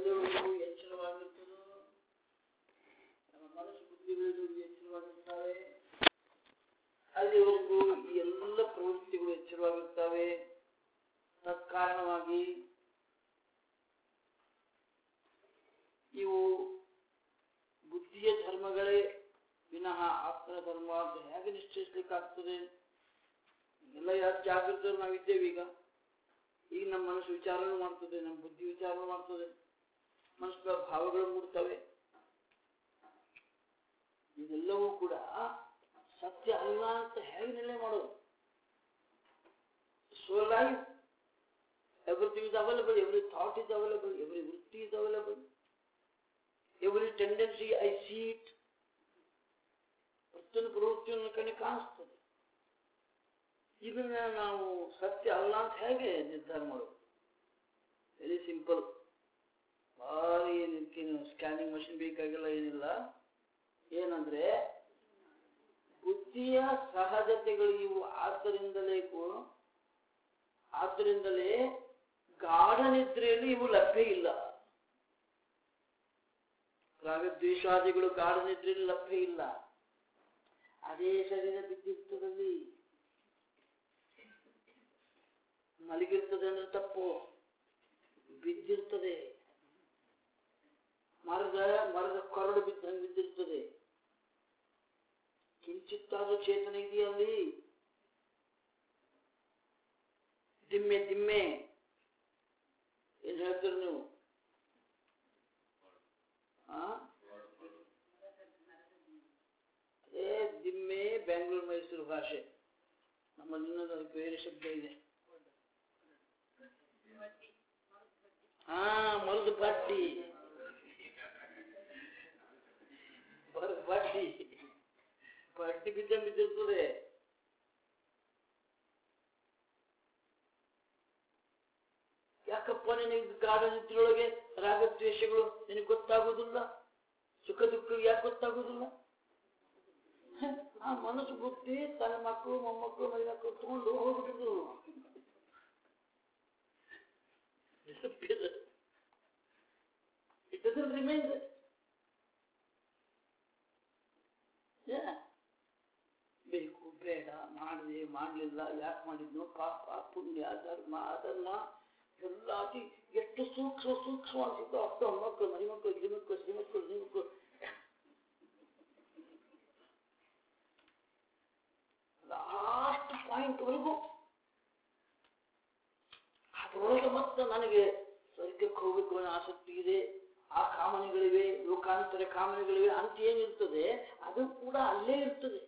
ಎಲ್ಲಿವರೆಗೂ ಎಚ್ಚರವಾಗಿರ್ತದೋ ನಮ್ಮ ಮನಸ್ಸು ಬುದ್ಧಿಗಳು ಎಚ್ಚರವಾಗಿರ್ತವೆ ಅಲ್ಲಿವರೆಗೂ ಈ ಎಲ್ಲ ಪ್ರವೃತ್ತಿಗಳು ಎಚ್ಚರವಾಗಿರ್ತವೆ ತತ್ಕಾರಣವಾಗಿ ಇವು ಬುದ್ಧಿಯ ಧರ್ಮಗಳೇ ವಿನಃ ಆತ್ಮನ ಧರ್ಮ ಅಂತ ಹೇಗೆ ನಿಶ್ಚಯಿಸ್ಲಿಕ್ಕಾಗ್ತದೆ ಎಲ್ಲ ಯಾರು ಜಾಗೃತರು ನಾವಿದ್ದೇವೆ ಈಗ ಈಗ ನಮ್ಮ ಮನಸ್ಸು ವಿಚಾರನೂ ಮಾಡ್ತದೆ ನಮ್ಮ ಬುದ್ಧಿ ವಿಚಾರನೂ ಮಾಡ್ತದೆ ಮನಸ್ಸಿನ ಭಾವಗಳು ಮೂಡ್ತವೆ ಇದೆಲ್ಲವೂ ಕೂಡ ಸತ್ಯ ಅಲ್ಲ ಅಂತ ಹೇಗೆ ನಿರ್ಣಯ ಮಾಡೋದು so life everything is available every thought is available every ವೃತ್ತಿ is available every tendency I see it ಪ್ರತಿಯೊಂದು ಪ್ರವೃತ್ತಿಯನ್ನು ಕಣ್ಣಿ ಕಾಣಿಸ್ತದೆ ಇದನ್ನ ನಾವು ಸತ್ಯ ಅಲ್ಲ ಅಂತ ಹೇಗೆ ನಿರ್ಧಾರ ಮಾಡೋದು ವೆರಿ ಸಿಂಪಲ್ ಭಾರಿ ಏನಕ್ಕೇನು ಸ್ಕ್ಯಾನಿಂಗ್ ಮಷಿನ್ ಬೇಕಾಗಿಲ್ಲ ಏನಿಲ್ಲ ಏನಂದ್ರೆ ಬುದ್ಧಿಯ ಸಹಜತೆಗಳು ಇವು ಆದ್ದರಿಂದಲೇ ಕೂ- ಆದ್ದರಿಂದಲೇ ಗಾಢ ನಿದ್ರೆಯಲ್ಲಿ ಇವು ಲಭ್ಯ ಇಲ್ಲ ರಾಗದ್ವೇಷಾದಿಗಳು ಗಾಢ ನಿದ್ರೆಯಲ್ಲಿ ಲಭ್ಯ ಇಲ್ಲ ಅದೇ ಶರೀರ ಬಿದ್ದಿರ್ತದಲ್ಲಿ ಮಲಗಿರ್ತದೆ ಅಂದ್ರೆ ತಪ್ಪು ಬಿದ್ದಿರ್ತದೆ ಮರದ ಮರದ ಕೊರಡು ಬಿದ್ದಂಗೆ ಬಿದ್ದಿರ್ತದೆ ಕಿಂಚಿತ್ತಾದ್ರೂ ಚೇತನ ಇದೆಯಾ ಅಲ್ಲಿ ದಿಮ್ಮೆ ದಿಮ್ಮೆ ಏನ್ ಹೇಳ್ತೀರಿ ನೀವು ಆ? ಅದೇ ದಿಮ್ಮೆ ಬೆಂಗಳೂರು ಮೈಸೂರು ಭಾಷೆ ನಮ್ಮಲ್ಲಿ ಇನ್ನೊಂದು ಅದಕ್ಕೆ ಬೇರೆ ಶಬ್ದ ಇದೆ ಹಾ ಮರದ ಬಡ್ಡಿ ಮರದ ಬಡ್ಡಿ ಬಡ್ಡಿ ಬಿದ್ದಂಗೆ ಬಿದ್ದಿರ್ತದೆ ಯಾಕಪ್ಪ ನಿನಗೆ ಗಾಢ ನಿದ್ರೆಯೊಳಗೆ ರಾಗದ್ವೇಷಗಳು ನಿನಗೆ ಗೊತ್ತಾಗುವುದಿಲ್ಲ ಸುಖ ದುಃಖ ಯಾಕೆ ಗೊತ್ತಾಗುವುದಿಲ್ಲ ಆ ಮನಸ್ಸು ಬುದ್ಧಿ ತನ್ನ ಮಕ್ಕಳು ಮೊಮ್ಮಕ್ಕಳು ಮರಿ ಮಕ್ಕಳು ತಗೊಂಡು ಹೋಗ್ಬಿಟ್ಟಿದ್ರು It doesn't remain there. Yeah. ಬೇಕು ಬೇಡ ಮಾಡಿದೆ ಮಾಡಲಿಲ್ಲ ಯಾಕೆ ಮಾಡಿದ್ನೋ ಪಾಪ ಪುಣ್ಯ ಧರ್ಮ ಅಧರ್ಮ ಎಲ್ಲ ಅತಿ ಎಷ್ಟು ಸೂಕ್ಷ್ಮ ಸೂಕ್ಷ್ಮ ಅನ್ಸುತ್ತೋ ಅಷ್ಟು ಮಕ್ಕಳು ಮರಿ ಮಕ್ಕಳು ಗಿರಿಮಕ್ಕಳು ಶ್ರೀಮಕ್ಕಳು ಶ್ರೀಮಕ್ಕಳು ಲಾಸ್ಟ್ ಪಾಯಿಂಟ್ ವರೆಗೂ ಅದರೊಳಗೆ ಮತ್ತೆ ನನಗೆ ಸ್ವರ್ಗಕ್ಕೆ ಹೋಗಬೇಕು ಅನ್ನೋ ಆಸಕ್ತಿ ಇದೆ ಆ ಕಾಮನೆಗಳಿವೆ ಲೋಕಾಂತರ ಕಾಮನೆಗಳಿವೆ ಅಂತ ಏನಿರ್ತದೆ ಅದು ಕೂಡ ಅಲ್ಲೇ ಇರ್ತದೆ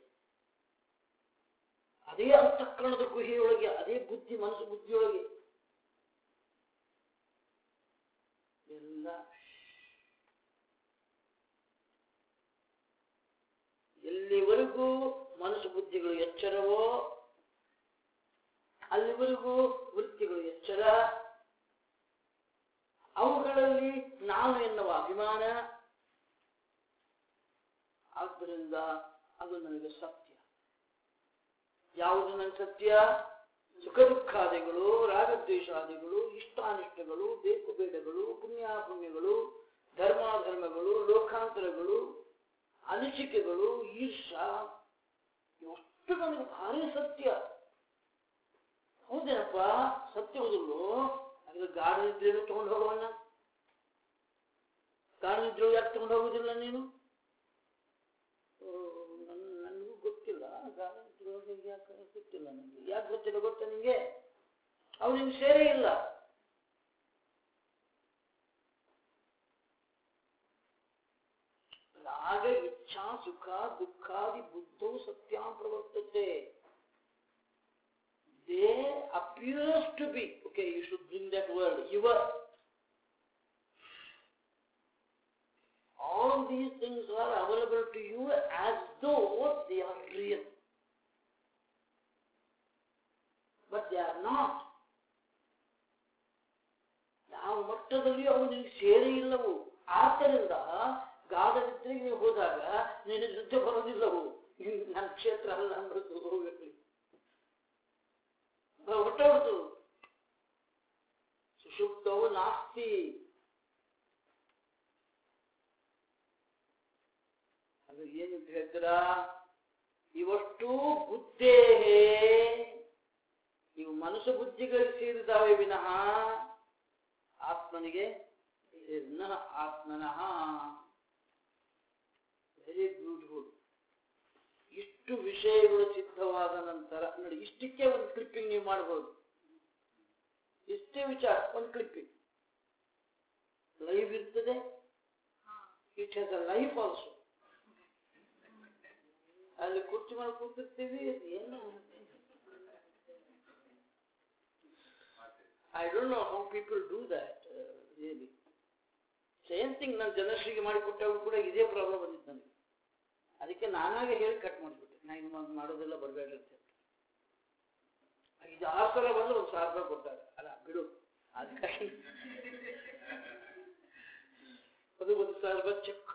ಅದೇ ಅಂತಃಕರಣದ ಗುಹೆಯೊಳಗೆ ಅದೇ ಬುದ್ಧಿ ಮನಸ್ಸು ಬುದ್ಧಿಯೊಳಗೆ ಎಲ್ಲ ಎಲ್ಲಿವರೆಗೂ ಮನಸ್ಸು ಬುದ್ಧಿಗಳು ಎಚ್ಚರವೋ ಅಲ್ಲಿವರೆಗೂ ವೃತ್ತಿಗಳು ಎಚ್ಚರ ಅವುಗಳಲ್ಲಿ ನಾನು ಎನ್ನುವ ಅಭಿಮಾನ ಆದ್ದರಿಂದ ಅದು ನನಗೆ ಸತ್ಯ ಯಾವುದು ನನ್ನ ಸತ್ಯ ಸುಖ ದುಃಖಾದಿಗಳು ರಾಗದ್ವೇಷಾದಿಗಳು ಇಷ್ಟಾನಿಷ್ಟಗಳು ಬೇಕು ಬೇಡಗಳು ಪುಣ್ಯಾಪುಣ್ಯಗಳು ಧರ್ಮಾಧರ್ಮಗಳು ಲೋಕಾಂತರಗಳು ಅನಿಸಿಕೆಗಳು ಈರ್ಷ ಎಷ್ಟು ನನಗೆ ಭಾರಿ ಸತ್ಯ ಹೌದೇನಪ್ಪ ಸತ್ಯ ಹೌದಲ್ಲೋ ಅದ್ರ ಗಾಢ ನಿದ್ರೆಯನ್ನು ತಗೊಂಡು ಹೋಗೋಣ ಗಾಢ ನಿದ್ರೆ ಯಾಕೆ ತಗೊಂಡು ಹೋಗುದಿಲ್ಲ ನೀನು ಓ, ನನ್ ನನಗೂ ಗೊತ್ತಿಲ್ಲ ಗಾಢ ನಿದ್ರೆ ಒಳಗೆ ಯಾಕೆ ಗೊತ್ತಿಲ್ಲ ನನಗೆ ಯಾಕೆ ಗೊತ್ತಿಲ್ಲ ಗೊತ್ತಾ ನಿಂಗೆ ಅವು ನಿಮ್ಗೆ ಸೇರೇ ಇಲ್ಲ ರಾಗ ಇಚ್ಛಾ ಸುಖ ದುಃಖಾದಿ ಬುದ್ಧೌ ಸತ್ಯಾಂ ಪ್ರವರ್ತತೆ they appears to be okay you should bring that word your all these things are available to you as though they are real but they are not ಯಾವ ಮಟ್ಟದಲ್ಲಿ ಅವು ನಿನಗೆ ಸೇರೇ ಇಲ್ಲವು ಆದ್ದರಿಂದ ಗಾಢ ನಿದ್ರೆಗೆ ನೀವು ಹೋದಾಗ ನಿನ್ನ ಜೊತೆ ಬರೋದಿಲ್ಲವು ಇದು ನನ್ನ ಕ್ಷೇತ್ರ ಅಲ್ಲ ಅನ್ನೋದು ಹೋಗಲಿ ಹೊಟ್ಟೆ ಹೊಡ್ತು ಸುಷುಪ್ತವು ನಾಸ್ತಿ ಅದು ಏನಂತ ಹೇಳ್ತೀರಾ ಇವಷ್ಟು ಬುದ್ಧೇ ಇವು ಮನಸ್ಸು ಬುದ್ಧಿಗಳಿಗೆ ಸೇರಿದಾವೆ ವಿನಃ ಆತ್ಮನಿಗೆ ಸೇರಿನ ಆತ್ಮನಃ ವೆರಿ ಬ್ಯೂಟಿಫುಲ್ ಇಷ್ಟು ವಿಷಯಗಳು ಸಿದ್ಧವಾದ ನಂತರ ನೋಡಿ ಇಷ್ಟಕ್ಕೆ ಒಂದು ಕ್ಲಿಪ್ಪಿಂಗ್ ನೀವು ಮಾಡಬಹುದು ಇಷ್ಟೇ ವಿಚಾರ ಒಂದು ಕ್ಲಿಪ್ಪಿಂಗ್ ಲೈವ್ ಇರ್ತದೆ it has a life also ಅಲ್ಲಿ ಕುರ್ಚಿ ಮೇಲೆ ಕೂತಿರ್ತೀವಿ ಅದು ಏನು I don't know how people do that really same thing ನಾನು ಜನಶ್ರೀಗೆ ಮಾಡಿಕೊಟ್ಟಾಗ ಕೂಡ ಇದೇ ಪ್ರಾಬ್ಲಮ್ ಬಂದಿತ್ತು ನನಗೆ ಅದಕ್ಕೆ ನಾನಾಗೆ ಹೇಳಿ ಕಟ್ ಮಾಡಿಬಿಟ್ಟೆ ನಾ ಇನ್ನು ಮುಂದೆ ಮಾಡೋದೆಲ್ಲ ಬರಬೇಡ್ರಿ ಅಂತ ಹೇಳಿ ಇದು ಆರು ಸಲ ಬಂದ್ರೆ ಒಂದು ಸಾವಿರ ರೂಪಾಯಿ ಕೊಟ್ಟಾಗ ಅಲ್ಲ ಬಿಡು ಅದಕ್ಕಾಗಿ ಅದು ಒಂದು ಸಾವಿರ ರೂಪಾಯಿ ಚೆಕ್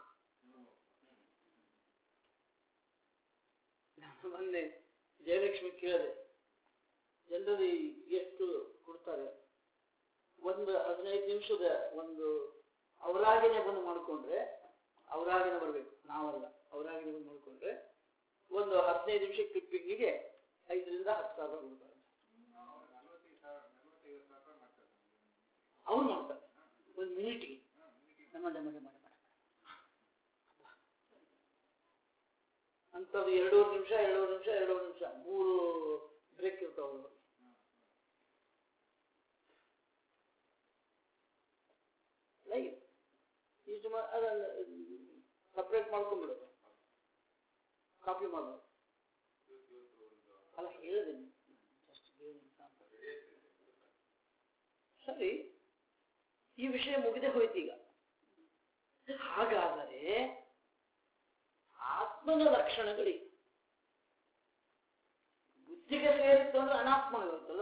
ನಾನು ಮೊನ್ನೆ ಜಯಲಕ್ಷ್ಮಿ ಕೇಳಿದೆ ಜನರಲ್ಲಿ ಎಷ್ಟು ಕೊಡ್ತಾರೆ ಒಂದು ಹದಿನೈದು ನಿಮಿಷದ ಒಂದು ಅವರಾಗಿನೇ ಬಂದು ಮಾಡ್ಕೊಂಡ್ರೆ ಅವರಾಗಿನೇ ಬರಬೇಕು ನಾವಲ್ಲ ಅವರಾಗಿನೇ ಬಂದು ಮಾಡ್ಕೊಂಡ್ರೆ ಒಂದು ಹದಿನೈದು ನಿಮಿಷ ಕ್ಲಿಪ್ಪಿಂಗಿಗೆ ಐದರಿಂದ ಹತ್ತು ಸಾವಿರ ಕೊಡ್ತಾರೆ ಅವ್ರು ಮಾಡ್ತಾರೆ ಒಂದು ಮಿನಿಟ್ಗೆ ನಮ್ಮ ನಮ್ಮ ನಮ್ಮ ಅಂಥದ್ದು ಎರಡೂವರೆ ನಿಮಿಷ ಎರಡೂವರೆ ನಿಮಿಷ ಎರಡೂವರೆ ನಿಮಿಷ ಮೂರು ಬ್ರೇಕ್ ಇರ್ತಾವ ಲೈವ್ ಇಷ್ಟು ಮಾ ಅದನ್ನ ಸಪ್ರೇಟ್ ಮಾಡ್ಕೊಂಡ್ಬಿಡೋದು ಕಾಪಿ ಮಾಡೋದು ಅಲ್ಲ ಹೇಳಿದೆ just give an example. ಸರಿ ಈ ವಿಷಯ ಮುಗಿದೇ ಹೋಯ್ತು ಈಗ ಹಾಗಾದರೆ ಆತ್ಮನ ಲಕ್ಷಣಗಳಿಗೆ ಬುದ್ಧಿಗೆ ಸೇರಿತ್ತು ಅಂದ್ರೆ ಅನಾತ್ಮ ಇರುತ್ತಲ್ಲ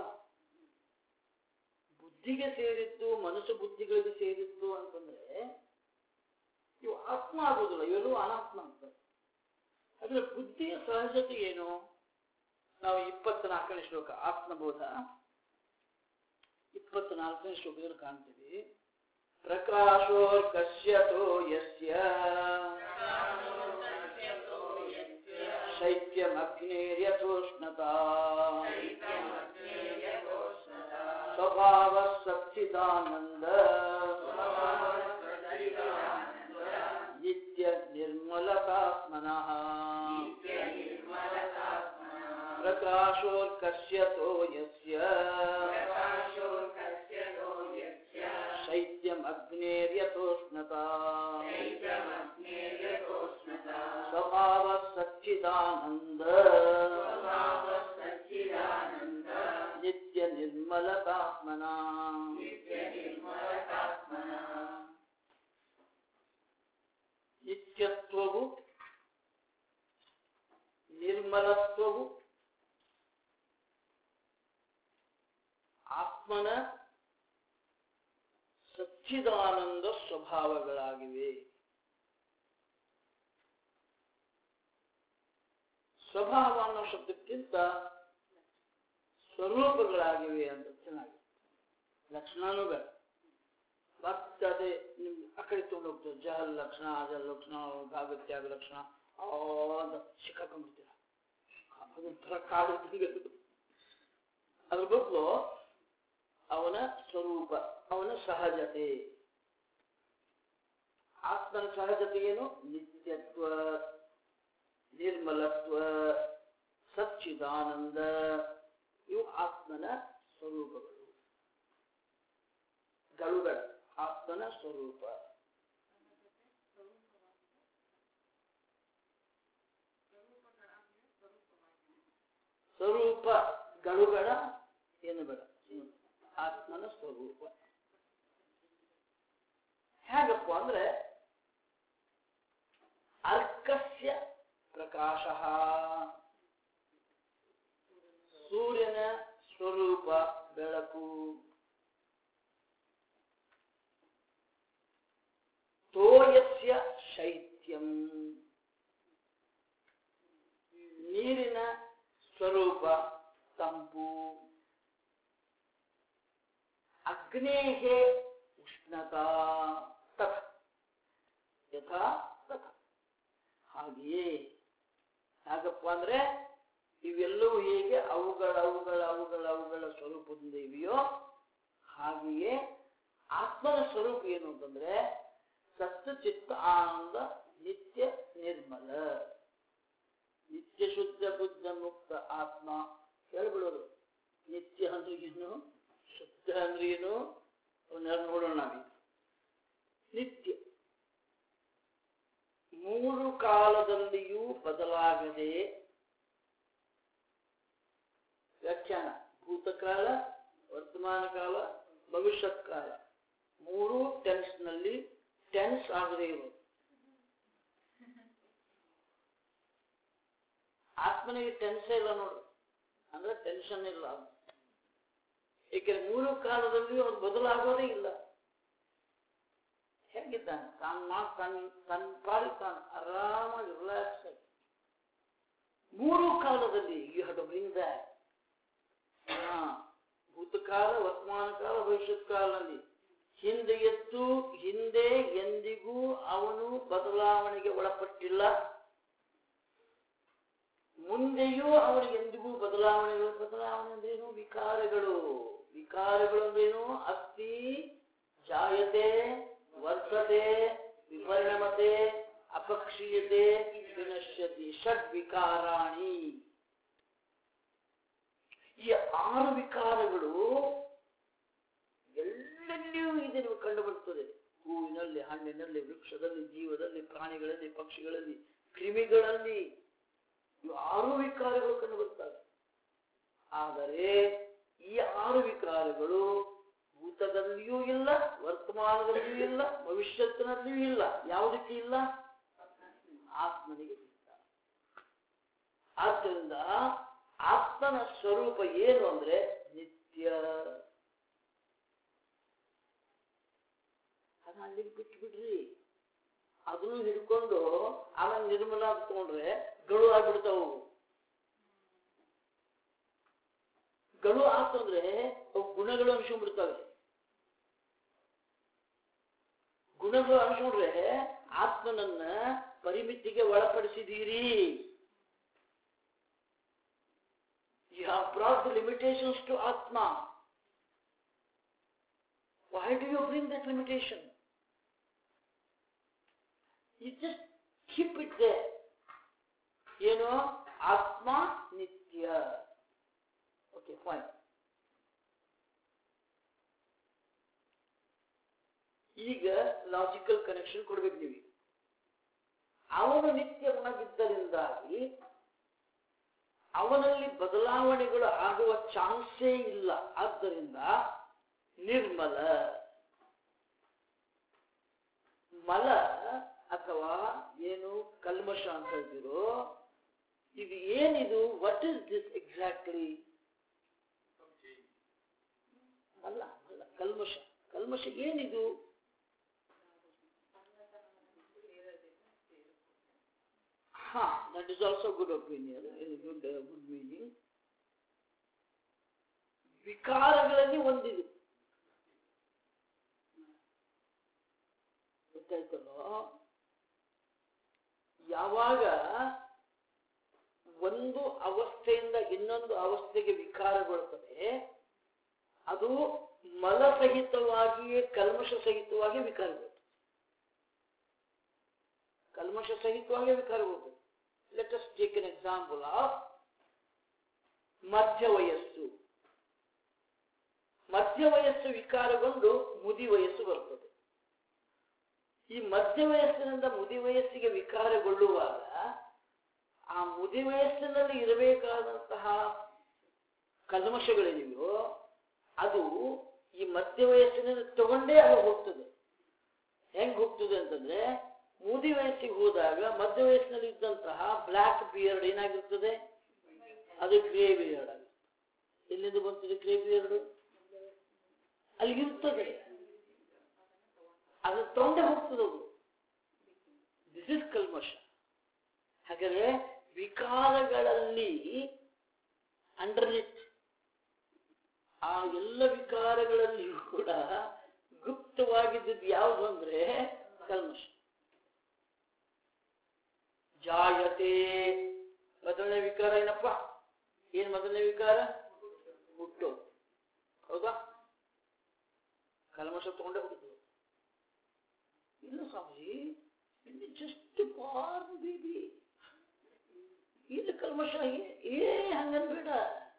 ಬುದ್ಧಿಗೆ ಸೇರಿದ್ದು ಮನಸ್ಸು ಬುದ್ಧಿಗಳಿಗೆ ಸೇರಿದ್ದು ಅಂತಂದ್ರೆ ಇವು ಆತ್ಮ ಆಗುದಿಲ್ಲ ಇವೆಲ್ಲವೂ ಅನಾತ್ಮ ಅಂತ ಆದ್ರೆ ಬುದ್ಧಿಯ ಸಹಜತೆ ಏನು ನಾವು ಇಪ್ಪತ್ನಾಲ್ಕನೇ ಶ್ಲೋಕ ಆತ್ಮಬೋಧ ಇಪ್ಪತ್ನಾಲ್ಕನೇ ಶ್ಲೋಕದಲ್ಲಿ ಕಾಣ್ತೀವಿ ಪ್ರಕಾಶೋರ್ಕಶ್ಯತೋ ಯಸ್ಯ ಶೈತ್ಯಮಗ್ನೇರ್ಯಥೋಷ್ಣತಾ ಸ್ವಭಾವ ಸಚ್ಚಿದಾನಂದ ನಿತ್ಯ ನಿರ್ಮಲತಾತ್ಮನಃ ಪ್ರಕಾಶೋರ್ಕಶ್ಯತೋ ಯಸ್ಯ ಶೈತ್ಯಮಗ್ನೇರ್ಯಥೋಷ್ಣತಾ ಸ್ವಭಾವ ಸಚ್ಚಿದಾನಂದ ನಿತ್ಯ ನಿರ್ಮಲತಾತ್ಮನ ನಿತ್ಯತ್ವವು ನಿರ್ಮಲತ್ವವು ಆತ್ಮನ ಸಚ್ಚಿದಾನಂದ ಸ್ವಭಾವಗಳಾಗಿವೆ ಸ್ವಭಾವ ಅನ್ನೋ ಶಬ್ದಕ್ಕಿಂತ ಸ್ವರೂಪಗಳಾಗಿವೆ ಅಂತ ಚೆನ್ನಾಗಿ ಲಕ್ಷಣನೂ ಬೇಡ ಮತ್ತೆ ಅದೇ ನಿಮ್ ಆ ಕಡೆ ತಗೊಂಡು ಹೋಗ್ತಾರೆ ಜಹಲ್ ಲಕ್ಷಣ ಅಜಲ್ ಲಕ್ಷಣ ಭಾಗತ್ಯಾಗ ಲಕ್ಷಣ ಆ ಅಂತ ಸಿಕ್ಕಾಕೊಂಡ್ಬಿಡ್ತೀರ ಅದೊಂಥರ ಕಾಡು ಇದ್ದಂಗೆ ಅದು. ಅದ್ರ ಬದಲು ಅವನ ಸ್ವರೂಪ ಅವನ ಸಹಜತೆ ಆತ್ಮನ ಸಹಜತೆ ಏನು ನಿತ್ಯತ್ವ ನಿರ್ಮಲತ್ವ ಸಚ್ಚಿದಾನಂದ ಇವು ಆತ್ಮನ ಸ್ವರೂಪಗಳು ಗಳುಗಳ ಆತ್ಮನ ಸ್ವರೂಪ ಸ್ವರೂಪ ಗಳುಗಳ ಏನು ಬೇಡ ಹ್ಮ್. ಆತ್ಮನ ಸ್ವರೂಪ ಹೇಗಪ್ಪ ಅಂದ್ರೆ ಅರ್ಕಸ್ಯ ಪ್ರಕಾಶ ಸೂರ್ಯನ ಸ್ವರೂಪ ಬೆಳಕು ತೋಯಸ್ಯ ಶೈತ್ಯಂ ನೀರಿನ ಸ್ವರೂಪ ತಂಪು ಅಗ್ನೇಃ ಉಷ್ಣತಾ ತಥ ಯಥಾ ತಥ ಹಾಗೆಯೇ ಆತ್ಮನ ಸ್ವರೂಪ ಏನು ಅಂತಂದ್ರೆ ಸತ್ಯ ಚಿತ್ತ ಆನಂದ ನಿತ್ಯ ನಿರ್ಮಲ ನಿತ್ಯ ಶುದ್ಧ ಬುದ್ಧ ಮುಕ್ತ ಆತ್ಮ ಹೇಳ್ಬಿಡೋದು ನಿತ್ಯ ಅಂದ್ರೆ ಏನು ಶುದ್ಧ ಅಂದ್ರೆ ಏನು ಅವನ್ನೆಲ್ಲ ನೋಡೋಣ ನಾವೀಗ ನಿತ್ಯ ಮೂರು ಕಾಲದಲ್ಲಿಯೂ ಬದಲಾಗದೆ ವ್ಯಾಖ್ಯಾನ ಭೂತಕಾಲ ವರ್ತಮಾನ ಕಾಲ ಭವಿಷ್ಯತ್ ಕಾಲ ಮೂರು ಟೆನ್ಸ್ ನಲ್ಲಿ ಟೆನ್ಸ್ ಆಗದೆ ಇರೋದು ಆತ್ಮನಿಗೆ ಟೆನ್ಸೇ ಇಲ್ಲ ನೋಡು ಅಂದ್ರೆ ಟೆನ್ಷನ್ ಇಲ್ಲ ಅವ್ನು. ಏಕೆಂದ್ರೆ ಮೂರು ಕಾಲದಲ್ಲಿಯೂ ಅವ್ರು ಬದಲಾಗೋದೇ ಇಲ್ಲ ಹೇಗಿದ್ದಾನೆ ತಾನು ಮಾಡಿ ತನ್ನ ತನ್ನ ಪಾಡಿ ತಾನು ಆರಾಮಾಗಿ ರಿಲ್ಯಾಕ್ಸ್ ಆಗಿ ಮೂರು ಕಾಲದಲ್ಲಿ you have to bring that ಭೂತಕಾಲ ವರ್ತಮಾನ ಕಾಲ ಭವಿಷ್ಯತ್ ಕಾಲದಲ್ಲಿ ಹಿಂದೆ ಎದ್ದು ಹಿಂದೆ ಎಂದಿಗೂ ಅವನು ಬದಲಾವಣೆಗೆ ಒಳಪಟ್ಟಿಲ್ಲ ಮುಂದೆಯೂ ಅವನಿಗೆ ಎಂದಿಗೂ ಬದಲಾವಣೆಗಳು ಬದಲಾವಣೆ ಅಂದ್ರೇನು ವಿಕಾರಗಳು ವಿಕಾರಗಳು ಅಂದ್ರೇನು ಅಸ್ತಿ ಜಾಯತೆ ವರ್ತತೆ ವಿಪರಿಣಮತೆ ಅಪಕ್ಷೀಯತೆ ವಿನಶ್ಯತಿ ಷಡ್ ವಿಕಾರಾಣಿ ಈ ಆರು ವಿಕಾರಗಳು ಎಲ್ಲೆಲ್ಲಿಯೂ ಇದೆ ನೀವು ಕಂಡು ಬರ್ತದೆ ಹೂವಿನಲ್ಲಿ ಹಣ್ಣಿನಲ್ಲಿ ವೃಕ್ಷದಲ್ಲಿ ಜೀವದಲ್ಲಿ ಪ್ರಾಣಿಗಳಲ್ಲಿ ಪಕ್ಷಿಗಳಲ್ಲಿ ಕ್ರಿಮಿಗಳಲ್ಲಿ ಇವು ಆರು ವಿಕಾರಗಳು ಕಂಡು ಬರ್ತವೆ ಆದರೆ ಈ ಆರು ವಿಕಾರಗಳು ಭೂತದಲ್ಲಿಯೂ ಇಲ್ಲ ವರ್ತಮಾನದಲ್ಲಿಯೂ ಇಲ್ಲ ಭವಿಷ್ಯತ್ತಿನಲ್ಲಿಯೂ ಇಲ್ಲ ಯಾವುದಕ್ಕೆ ಇಲ್ಲ ಆತ್ಮನಿಗೆ ಇಲ್ಲ ಆದ್ದರಿಂದ ಆತ್ಮನ ಸ್ವರೂಪ ಏನು ಅಂದ್ರೆ ನಿತ್ಯ ಅದನ್ನ ಅಲ್ಲಿಗೆ ಬಿಟ್ಟು ಬಿಡ್ರಿ ಅದನ್ನು ಹಿಡ್ಕೊಂಡು ಆಮೇಲೆ ನಿರ್ಮಲ ಅಂತ ತಗೊಂಡ್ರೆ ಗಳು ಆಗ್ಬಿಡ್ತಾವು ಗಳು ಆತಂದ್ರೆ ಅವು ಗುಣಗಳು ಅನ್ಸ್ಕೊಂಡ್ಬಿಡ್ತವೆ ಗುಣಗಳು ಅನ್ಸ್ಕೊಂಡ್ರೆ ಆತ್ಮನನ್ನ ಪರಿಮಿತಿಗೆ ಒಳಪಡಿಸಿದೀರಿ you have brought the limitations to ಆತ್ಮ why do you bring that limitation you just keep it there ಏನು ಆತ್ಮ ನಿತ್ಯ ಓಕೆ ಫೈನ್ ಈಗ ಲಾಜಿಕಲ್ ಕನೆಕ್ಷನ್ ಕೊಡ್ಬೇಕು ನೀವು ಅವನು ನಿತ್ಯವಾಗಿದ್ದರಿಂದಾಗಿ ಅವನಲ್ಲಿ ಬದಲಾವಣೆಗಳು ಆಗುವ ಚಾನ್ಸೇ ಇಲ್ಲ ಆದ್ದರಿಂದ ನಿರ್ಮಲ ಮಲ ಅಥವಾ ಏನು ಕಲ್ಮಶ ಅಂತ ಹೇಳ್ತಿರೋ ಇದು ಏನಿದು ವಾಟ್ ಇಸ್ ದಿಸ್ ಎಕ್ಸಾಕ್ಟ್ಲಿ ಅಲ್ಲ ಅಲ್ಲ ಕಲ್ಮಶ ಕಲ್ಮಶ ಏನಿದು ಹಾ that is also good opinion good good meaning ವಿಕಾರಗಳಲ್ಲಿ ಒಂದಿದು ಗೊತ್ತಾಯ್ತಲ್ಲೋ ಯಾವಾಗ ಒಂದು ಅವಸ್ಥೆಯಿಂದ ಇನ್ನೊಂದು ಅವಸ್ಥೆಗೆ ವಿಕಾರಗೊಳ್ತದೆ ಅದು ಮಲಸಹಿತವಾಗಿಯೇ ಕಲ್ಮಶ ಸಹಿತವಾಗಿ ವಿಕಾರಗೊಳ್ತದೆ ಕಲ್ಮಶ ಸಹಿತವಾಗಿ ವಿಕಾರಗೊಳ್ತದೆ let us take an example of ಮಧ್ಯ ವಯಸ್ಸು ಮಧ್ಯ ವಯಸ್ಸು ವಿಕಾರಗೊಂಡು ಮುದಿ ವಯಸ್ಸು ಬರ್ತದೆ ಈ ಮಧ್ಯ ವಯಸ್ಸಿನಿಂದ ಮುದಿ ವಯಸ್ಸಿಗೆ ವಿಕಾರಗೊಳ್ಳುವಾಗ ಆ ಮುದಿ ವಯಸ್ಸಿನಲ್ಲಿ ಇರಬೇಕಾದಂತಹ ಕಲ್ಮಶಗಳೇನಿವೆಯೋ ಅದು ಈ ಮಧ್ಯ ವಯಸ್ಸಿನಿಂದ ತಗೊಂಡೇ ಅದು ಹೋಗ್ತದೆ ಹೆಂಗ್ ಹೋಗ್ತದೆ ಅಂತಂದ್ರೆ ಮುದಿ ವಯಸ್ಸಿಗೆ ಹೋದಾಗ ಮಧ್ಯ ವಯಸ್ಸಿನಲ್ಲಿ ಇದ್ದಂತಹ ಬ್ಲ್ಯಾಕ್ ಬಿಯರ್ಡ್ ಏನಾಗಿರ್ತದೆ ಅದು ಗ್ರೇ ಬಿಯರ್ಡ್ ಆಗುತ್ತೆ ಎಲ್ಲಿಂದ ಬರ್ತದೆ ಗ್ರೇ ಬಿಯರ್ಡ್ ಅಲ್ಲಿ ಇರ್ತದೆ ಅದು ತೊಂದೆ ಹೋಗ್ತದೆ ಅದು ದಿಸ್ ಇಸ್ ಕಲ್ಮಶ ಹಾಗಾದ್ರೆ ವಿಕಾರಗಳಲ್ಲಿ ಅಂಡರ್ನೆಟ್ ಆ ಎಲ್ಲ ವಿಕಾರಗಳಲ್ಲಿಯೂ ಕೂಡ ಗುಪ್ತವಾಗಿದ್ದದ್ದು ಯಾವುದು ಅಂದ್ರೆ ಕಲ್ಮಶ ಜಾಯತೆ ಮೊದಲನೇ ವಿಕಾರ ಏನಪ್ಪ ಏನ್ ಮೊದಲನೇ ವಿಕಾರ ಹುಟ್ಟು ಹೌದಾ ಕಲ್ಮಶ ತಗೊಂಡೇ ಹೋಗುದು ಇಲ್ಲ ಸ್ವಾಮಿ ಇಲ್ಲಿ ಜಸ್ಟ್ ಬಾರ್ನ್ ಬೇಬಿ ಇದು ಕಲ್ಮಶ ಏ- ಏ ಹಂಗನ್ಬೇಡ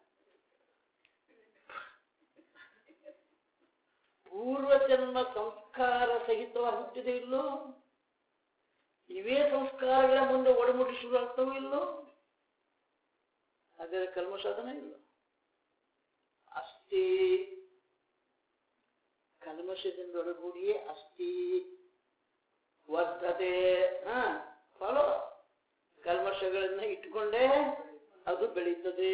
ಪೂರ್ವ ಜನ್ಮ ಸಂಸ್ಕಾರ ಸಹಿತವಾಗಿ ಹುಟ್ಟಿದೆ ಇಲ್ಲೋ ಇವೇ ಸಂಸ್ಕಾರಗಳ ಮುಂದೆ ಒಡಮುಡಿ ಶುರು ಆಗ್ತವೋ ಇಲ್ಲೋ ಅದರ ಕಲ್ಮಶಾದನ ಇಲ್ಲ ಅಸ್ಥಿ ಕಲ್ಮಶದಿಂದ ಒಡಗೂಡಿಯೇ ಅಸ್ಥಿ ವರ್ಧತೆ ಹಾ ಫಾಲೋ ಕಲ್ಮಶಗಳನ್ನ ಇಟ್ಕೊಂಡೇ ಅದು ಬೆಳೀತದೆ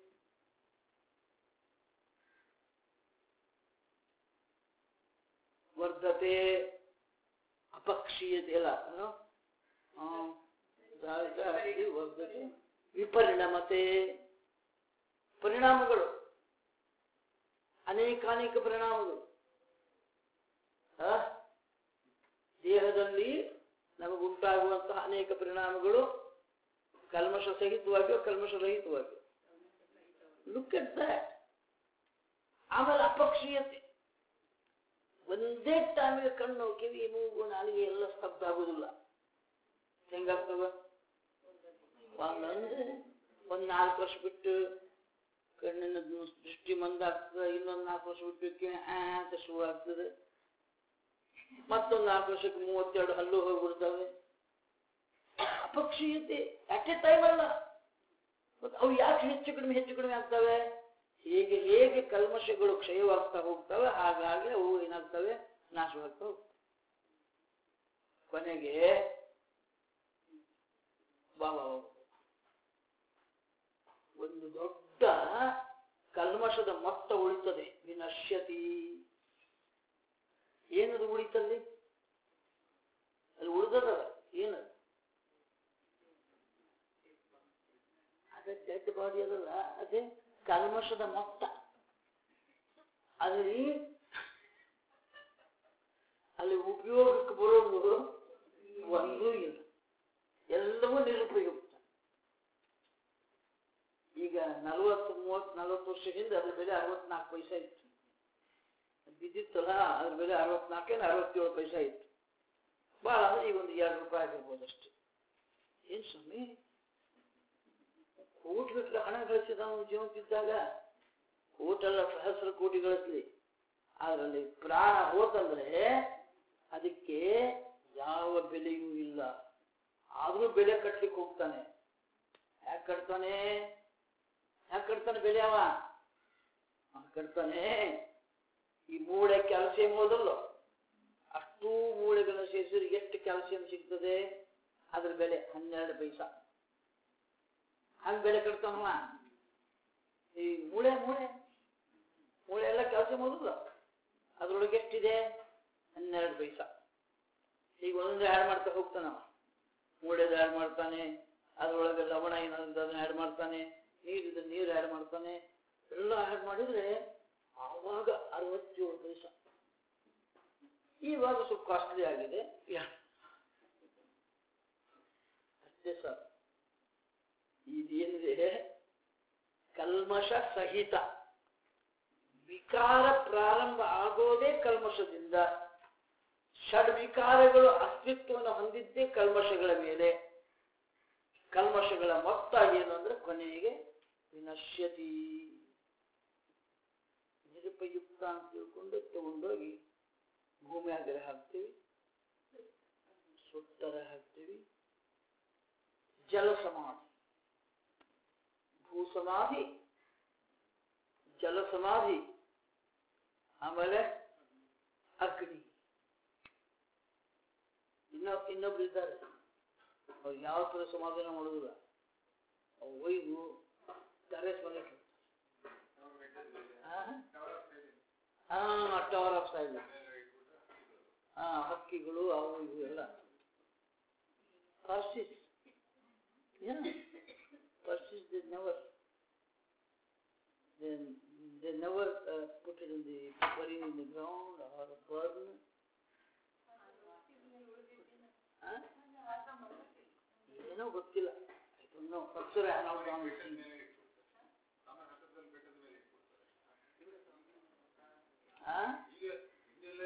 ವರ್ಧತೆ ಅಪಕ್ಷೀಯತೆ ಅಲ್ಲ ಏನು? ಆ, ಜಾಸ್ತಿ ವರ್ಧತೆ ವಿಪರಿಣಮತೆ ಪರಿಣಾಮಗಳು ಅನೇಕಾನೇಕ ಪರಿಣಾಮಗಳು ಆ? ದೇಹದಲ್ಲಿ ನಮಗುಂಟಾಗುವಂತಹ ಅನೇಕ ಪರಿಣಾಮಗಳು ಕಲ್ಮಶ ಸಹಿತವಾಗಿಯೋ ಕಲ್ಮಶ ರಹಿತವಾಗಿಯೋ ಲುಕ್ ಎಟ್ ದಟ್ ಆಮೇಲೆ ಅಪಕ್ಷೀಯತೆ ಒಂದೇ ಟೈಮಿಗೆ ಕಣ್ಣು ಕಿವಿ ಮೂಗು ನಾಲಿಗೆ ಎಲ್ಲ ಸ್ತಬ್ಧ ಆಗುದಿಲ್ಲ ಹೆಂಗಾಗ್ತವ ಒಂದೊಂದು ಒಂದ್ ನಾಲ್ಕು ವರ್ಷ ಬಿಟ್ಟು ಕಣ್ಣಿನ ದೃಷ್ಟಿ ಮಂದಾಗ್ತದೆ ಇನ್ನೊಂದ್ ನಾಲ್ಕು ವರ್ಷ ಬಿಟ್ಟು ಕಿವಿ ಆ ಅಂತ ಶುರು ಆಗ್ತದೆ ಮತ್ತೊಂದು ನಾಲ್ಕು ವರ್ಷಕ್ಕೆ ಮೂವತ್ತೆರಡು ಹಲ್ಲು ಹೋಗ್ಬಿಡ್ತವೆ ಅಪಕ್ಷೀಯತೆ ಅಟ್ ಎ ಟೈಮ್ ಅಲ್ಲ ಮತ್ತೆ ಅವು ಯಾಕೆ ಹೆಚ್ಚು ಕಡಿಮೆ ಹೆಚ್ಚು ಕಡಿಮೆ ಆಗ್ತವೆ ಹೇಗೆ ಹೇಗೆ ಕಲ್ಮಶಗಳು ಕ್ಷಯವಾಗ್ತಾ ಹೋಗ್ತವೆ ಹಾಗಾಗಿ ಅವು ಏನಾಗ್ತವೆ ನಾಶವಾಗ್ತಾ ಹೋಗ್ತವೆ ಕೊನೆಗೆ ಬಾ ಬಾ ಬಾ. ಒಂದು ದೊಡ್ಡ ಕಲ್ಮಶದ ಮೊತ್ತ ಉಳಿತದೆ ವಿನಶ್ಯತಿ ಏನದು ಉಳಿತಲ್ಲಿ ಅಲ್ಲಿ ಉಳಿದದ ಏನದು ಅದೇ ಡೆಡ್ ಬಾಡಿ ಅದಲ್ಲ ಅದೇ ಕಲ್ಮಶದ ಮೊತ್ತ ಅಲ್ಲಿ ಅಲ್ಲಿ ಉಪಯೋಗಕ್ಕೆ ಬರೋದು ಒಂದೂ ಇಲ್ಲ ಎಲ್ಲವೂ ನಿರುಪಯುಕ್ತ ಈಗ ನಲವತ್ತು ಮೂವತ್ತು ನಲವತ್ತು ವರ್ಷ ಹಿಂದೆ ಅದ್ರ ಬೆಲೆ ಅರವತ್ನಾಲ್ಕು ಪೈಸೆ ಇತ್ತು ಬಿದ್ದಿತ್ತಲ್ಲ ಅದ್ರ ಬೆಲೆ ಅರವತ್ನಾಲ್ಕೇನು ಅರವತ್ತೇಳು ಪೈಸೆ ಇತ್ತು ಭಾಳ ಅಂದ್ರೆ ಈಗ ಒಂದು ಎರಡು ರೂಪಾಯಿ ಆಗಿರ್ಬೋದು ಅಷ್ಟೇ ಏನ್ ಸ್ವಾಮಿ ಕೋಟಿಗಟ್ಟಲೆ ಹಣ ಗಳಿಸಿದ ಅವನು ಜೀವಂತಿದ್ದಾಗ ಕೋಟೆಲ್ಲ ಸಹಸ್ರ ಕೋಟಿ ಗಳಿಸ್ಲಿ ಅದರಲ್ಲಿ ಪ್ರಾಣ ಹೋತಂದ್ರೆ ಅದಕ್ಕೆ ಯಾವ ಬೆಲೆಯೂ ಇಲ್ಲ ಆದ್ರೂ ಬೆಲೆ ಕಟ್ಲಿಕ್ಕೆ ಹೋಗ್ತಾನೆ ಯಾಕೆ ಕಟ್ತಾನೆ ಯಾಕೆ ಕಟ್ತಾನೆ ಬೆಲೆ ಅವ ಅವ ಕಟ್ತಾನೆ ಈ ಮೂಳೆ ಕ್ಯಾಲ್ಸಿಯಂ ಹೋದಲ್ಲ ಅಷ್ಟೂ ಮೂಳೆಗಳನ್ನ ಸೇರಿಸಿದ್ರೆ ಎಷ್ಟು ಕ್ಯಾಲ್ಸಿಯಂ ಸಿಗ್ತದೆ ಅದ್ರ ಬೆಲೆ ಹನ್ನೆರಡು ಪೈಸಾ ಹಂಗ ಬೆಲೆ ಕಟ್ತಾನವ ಈ ಮೂಳೆ ಮೂಳೆ ಮೂಳೆ ಎಲ್ಲ ಕ್ಯಾಲ್ಸಿಯಂ ಹೋದಲ್ಲ ಅದ್ರೊಳಗೆ ಎಷ್ಟಿದೆ ಹನ್ನೆರಡು ಪೈಸಾ ಈಗ ಒಂದೊಂದು ಆ್ಯಡ್ ಮಾಡ್ತಾ ಹೋಗ್ತಾನವ ಮೂಳೆದು ಆ್ಯಡ್ ಮಾಡ್ತಾನೆ ಅದ್ರೊಳಗೆ ಲವಣ ಏನಾದ್ರು ಅದನ್ನ ಆ್ಯಡ್ ಮಾಡ್ತಾನೆ ನೀರಿದ್ರೆ ನೀರು ಆ್ಯಡ್ ಮಾಡ್ತಾನೆ ಎಲ್ಲ ಆ್ಯಡ್ ಮಾಡಿದ್ರೆ ಆವಾಗ ಅರವತ್ತೇಳು ಪೈಸಾ ಇವಾಗ ಸ್ವಲ್ಪ ಕಾಸ್ಟ್ಲಿ ಆಗಿದೆ ಯಾ- ಅಷ್ಟೇ ಸರ್ ಇದೇನಿದೆ ಕಲ್ಮಶ ಸಹಿತ ವಿಕಾರ ಪ್ರಾರಂಭ ಆಗೋದೇ ಕಲ್ಮಶದಿಂದ ಷಡ್ವಿಕಾರಗಳು ಅಸ್ತಿತ್ವವನ್ನು ಹೊಂದಿದ್ದೇ ಕಲ್ಮಶಗಳ ಮೇಲೆ ಕಲ್ಮಶಗಳ ಮೊತ್ತ ಏನು ಅಂದ್ರೆ ಕೊನೆಗೆ ವಿನಶ್ಯತಿ ನಿರುಪಯುಕ್ತ ಅಂತ ತಿಳ್ಕೊಂಡು ತಗೊಂಡೋಗಿ ಭೂಮಿ ಆಗರೆ ಹಾಕ್ತೀವಿ ಸುತ್ತರ ಹಾಕ್ತೀವಿ ಜಲ ಸಮಾಧಿ ಭೂ ಸಮಾಧಿ ಜಲ ಸಮಾಧಿ ಆಮೇಲೆ ಅಗ್ನಿ ಇನ್ನ ಇನ್ನೊಬ್ರು ಇದ್ದಾರೆ ಅವ್ರು ಯಾವ ತರ ಸಮಾಧಾನ ಮಾಡೋದಿಲ್ಲ ಅವ್ರು ಒಯ್ದು ಟೆರೆಸ್ ಮನೆ ಹಾ ಟವರ್ ಆಫ್ ಸೈಡ್ ಹಾ ಹಕ್ಕಿಗಳು ಅವು ಇವು ಎಲ್ಲ persist persist they never they, they never uh, put it in the bury in the ground or burn. Huh? ಏನೋ ಗೊತ್ತಿಲ್ಲ ನೋ ಪಕ್ಷರ ನಾವು ಹಾ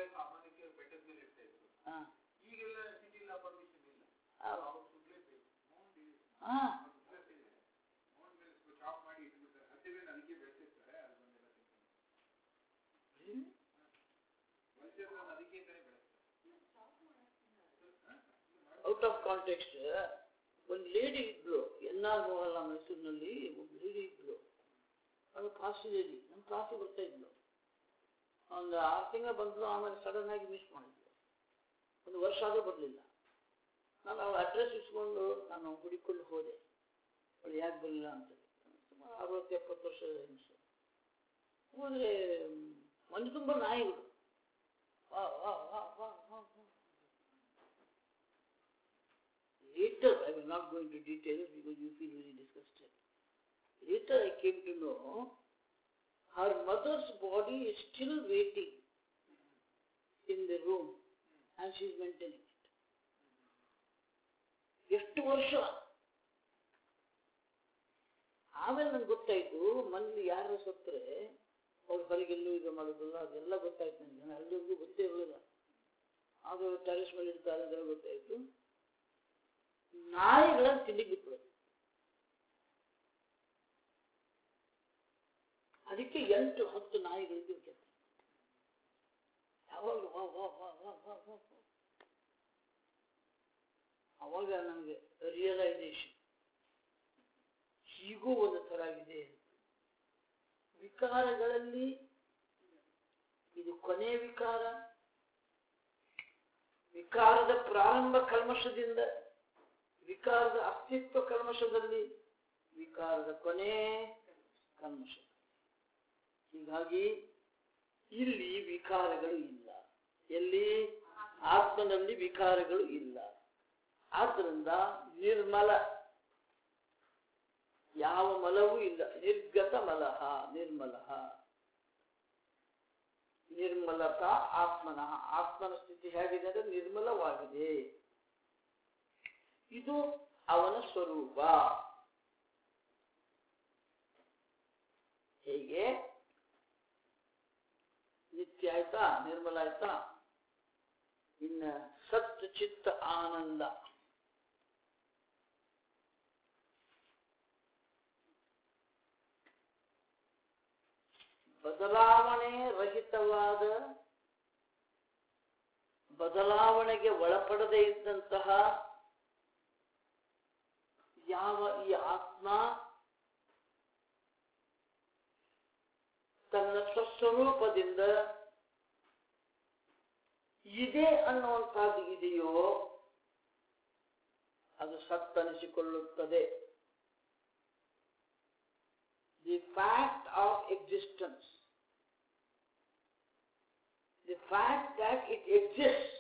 ಹಾ ಈಗೆಲ್ಲ ಸಿಟಿಲ್ಲ ಪರ್ಮಿಷನ್ ಇಲ್ಲ ಹಾ ಅವ್ರು ಸುಡ್ಲೇಬೇಕು ಮೌಂಟ್ ಇದೆ ಹಾ ಮೌಂಟ್ ಇದೆ ಮೌಂಟ್ ಮೇಲೆ ಚಾಪ್ ಮಾಡಿ ಇಟ್ಬಿಡ್ತಾರೆ ಹತ್ತಿರನೇ ಅದಕ್ಕೆ ಬೆಳೆಸಿರ್ತಾರೆ ಅದು ಬಂದೆಲ್ಲ ತಿಂತಾರೆ ವಲಸೆ ಅದಕ್ಕೆ ಅಂತಾನೆ ಬೆಳೆಸ್ತಾರೆ ಔಟ್ ಆಫ್ ಕಾಂಟೆಕ್ಸ್ಟ್ ಒಂದು ಲೇಡಿ ಇದ್ಲು ಎನ್ ಆರ್ ಮೋಹಲ್ಲ ಮೈಸೂರಿನಲ್ಲಿ ಒಂದು ಲೇಡಿ ಇದ್ಲು ಅದು ಕಾಶಿ ಲೇಡಿ ನಮ್ಮ ಕ್ಲಾಸಿಗೆ ಬರ್ತಾ ಇದ್ಲು ಒಂದು ಆರು ತಿಂಗಳು ಬಂದ್ಲು ಆಮೇಲೆ ಸಡನ್ ಆಗಿ ಮಿಸ್ ಮಾಡಿದ್ಲು ಒಂದು ವರ್ಷ ಆದರೂ ಬರಲಿಲ್ಲ ನಾನು ಅವಳ ಅಡ್ರೆಸ್ ಇಸ್ಕೊಂಡು ನಾನು ಹುಡುಕೊಂಡು ಹೋದೆ ಅವಳು ಯಾಕೆ ಬರಲಿಲ್ಲ ಅಂತ ಸುಮಾರು ಅರವತ್ತು ಎಪ್ಪತ್ತು ವರ್ಷದ ಹೆಂಗಸು ಹೋದರೆ ಮನೆ ತುಂಬ ನಾಯಿಗಳು ವಾ ವಾ ವಾ ವಾ ವಾ ವಾ Later, I will not go into details because you feel very disgusted. Later, I came to know her mother's body is still waiting in the room and she is maintaining it. ಎಷ್ಟು ವರ್ಷ ಆಮೇಲೆ ನಂಗೆ ಗೊತ್ತಾಯ್ತು ಮನೇಲಿ ಯಾರು ಸತ್ತರೆ ಅವ್ರು ಹೊರಗೆಲ್ಲೂ ಇದು ಮಾಡೋದಿಲ್ಲ ಅದೆಲ್ಲ ಗೊತ್ತಾಯ್ತು ನನಗೆ ನಾನು ಅಲ್ಲಿವರೆಗೂ ಗೊತ್ತೇ ಇರಲಿಲ್ಲ ಅದು ಟೆರೆಸ್ ಮೇಲೆ ಇರ್ತಾರೆ ಅದೆಲ್ಲ ಗೊತ್ತಾಯ್ತು ನಾಯಿಗಳನ್ನು ತಿಂಡಿಗೆ ಬಿಟ್ಬಿಡೋದು ಅದಕ್ಕೆ ಎಂಟು ಹತ್ತು ನಾಯಿಗಳಿದ್ದು ಕೆತ್ತ ಯಾವಾಗ ವಾ ವಾ ವಾ ವಾ ವಾ ವಾ ವಾ. ಅವಾಗ ನನಗೆ ರಿಯಲೈಸೇಷನ್ ಹೀಗೂ ಒಂದು ಥರ ಇದೆ ವಿಕಾರಗಳಲ್ಲಿ ಇದು ಕೊನೆ ವಿಕಾರ ವಿಕಾರದ ಪ್ರಾರಂಭ ಕಲ್ಮಶದಿಂದ ವಿಕಾರದ ಅಸ್ತಿತ್ವ ಕಲ್ಮಶದಲ್ಲಿ ವಿಕಾರದ ಕೊನೆ ಕಲ್ಮಶ ಹೀಗಾಗಿ ಇಲ್ಲಿ ವಿಕಾರಗಳು ಇಲ್ಲ ಎಲ್ಲಿ ಆತ್ಮನಲ್ಲಿ ವಿಕಾರಗಳು ಇಲ್ಲ ಆದ್ದರಿಂದ ನಿರ್ಮಲ ಯಾವ ಮಲವೂ ಇಲ್ಲ ನಿರ್ಗತ ಮಲಹ ನಿರ್ಮಲಃ ನಿರ್ಮಲತಾ ಆತ್ಮನಃ ಆತ್ಮನ ಸ್ಥಿತಿ ಹೇಗಿದೆ ಅಂದರೆ ನಿರ್ಮಲವಾಗಿದೆ ಇದು ಅವನ ಸ್ವರೂಪ ಹೇಗೆ ನಿತ್ಯ ಆಯ್ತಾ ನಿರ್ಮಲ ಆಯ್ತಾ ಇನ್ನ ಸತ್ ಚಿತ್ತ ಆನಂದ ಬದಲಾವಣೆ ರಹಿತವಾದ ಬದಲಾವಣೆಗೆ ಒಳಪಡದೇ ಇದ್ದಂತಹ ಯಾವ ಈ ಆತ್ಮ ತನ್ನ ಸ್ವಸ್ವರೂಪದಿಂದ ಇದೆ ಅನ್ನುವಂಥದ್ದು ಇದೆಯೋ ಅದು ಸತ್ತನಿಸಿಕೊಳ್ಳುತ್ತದೆ the fact of existence the fact that it exists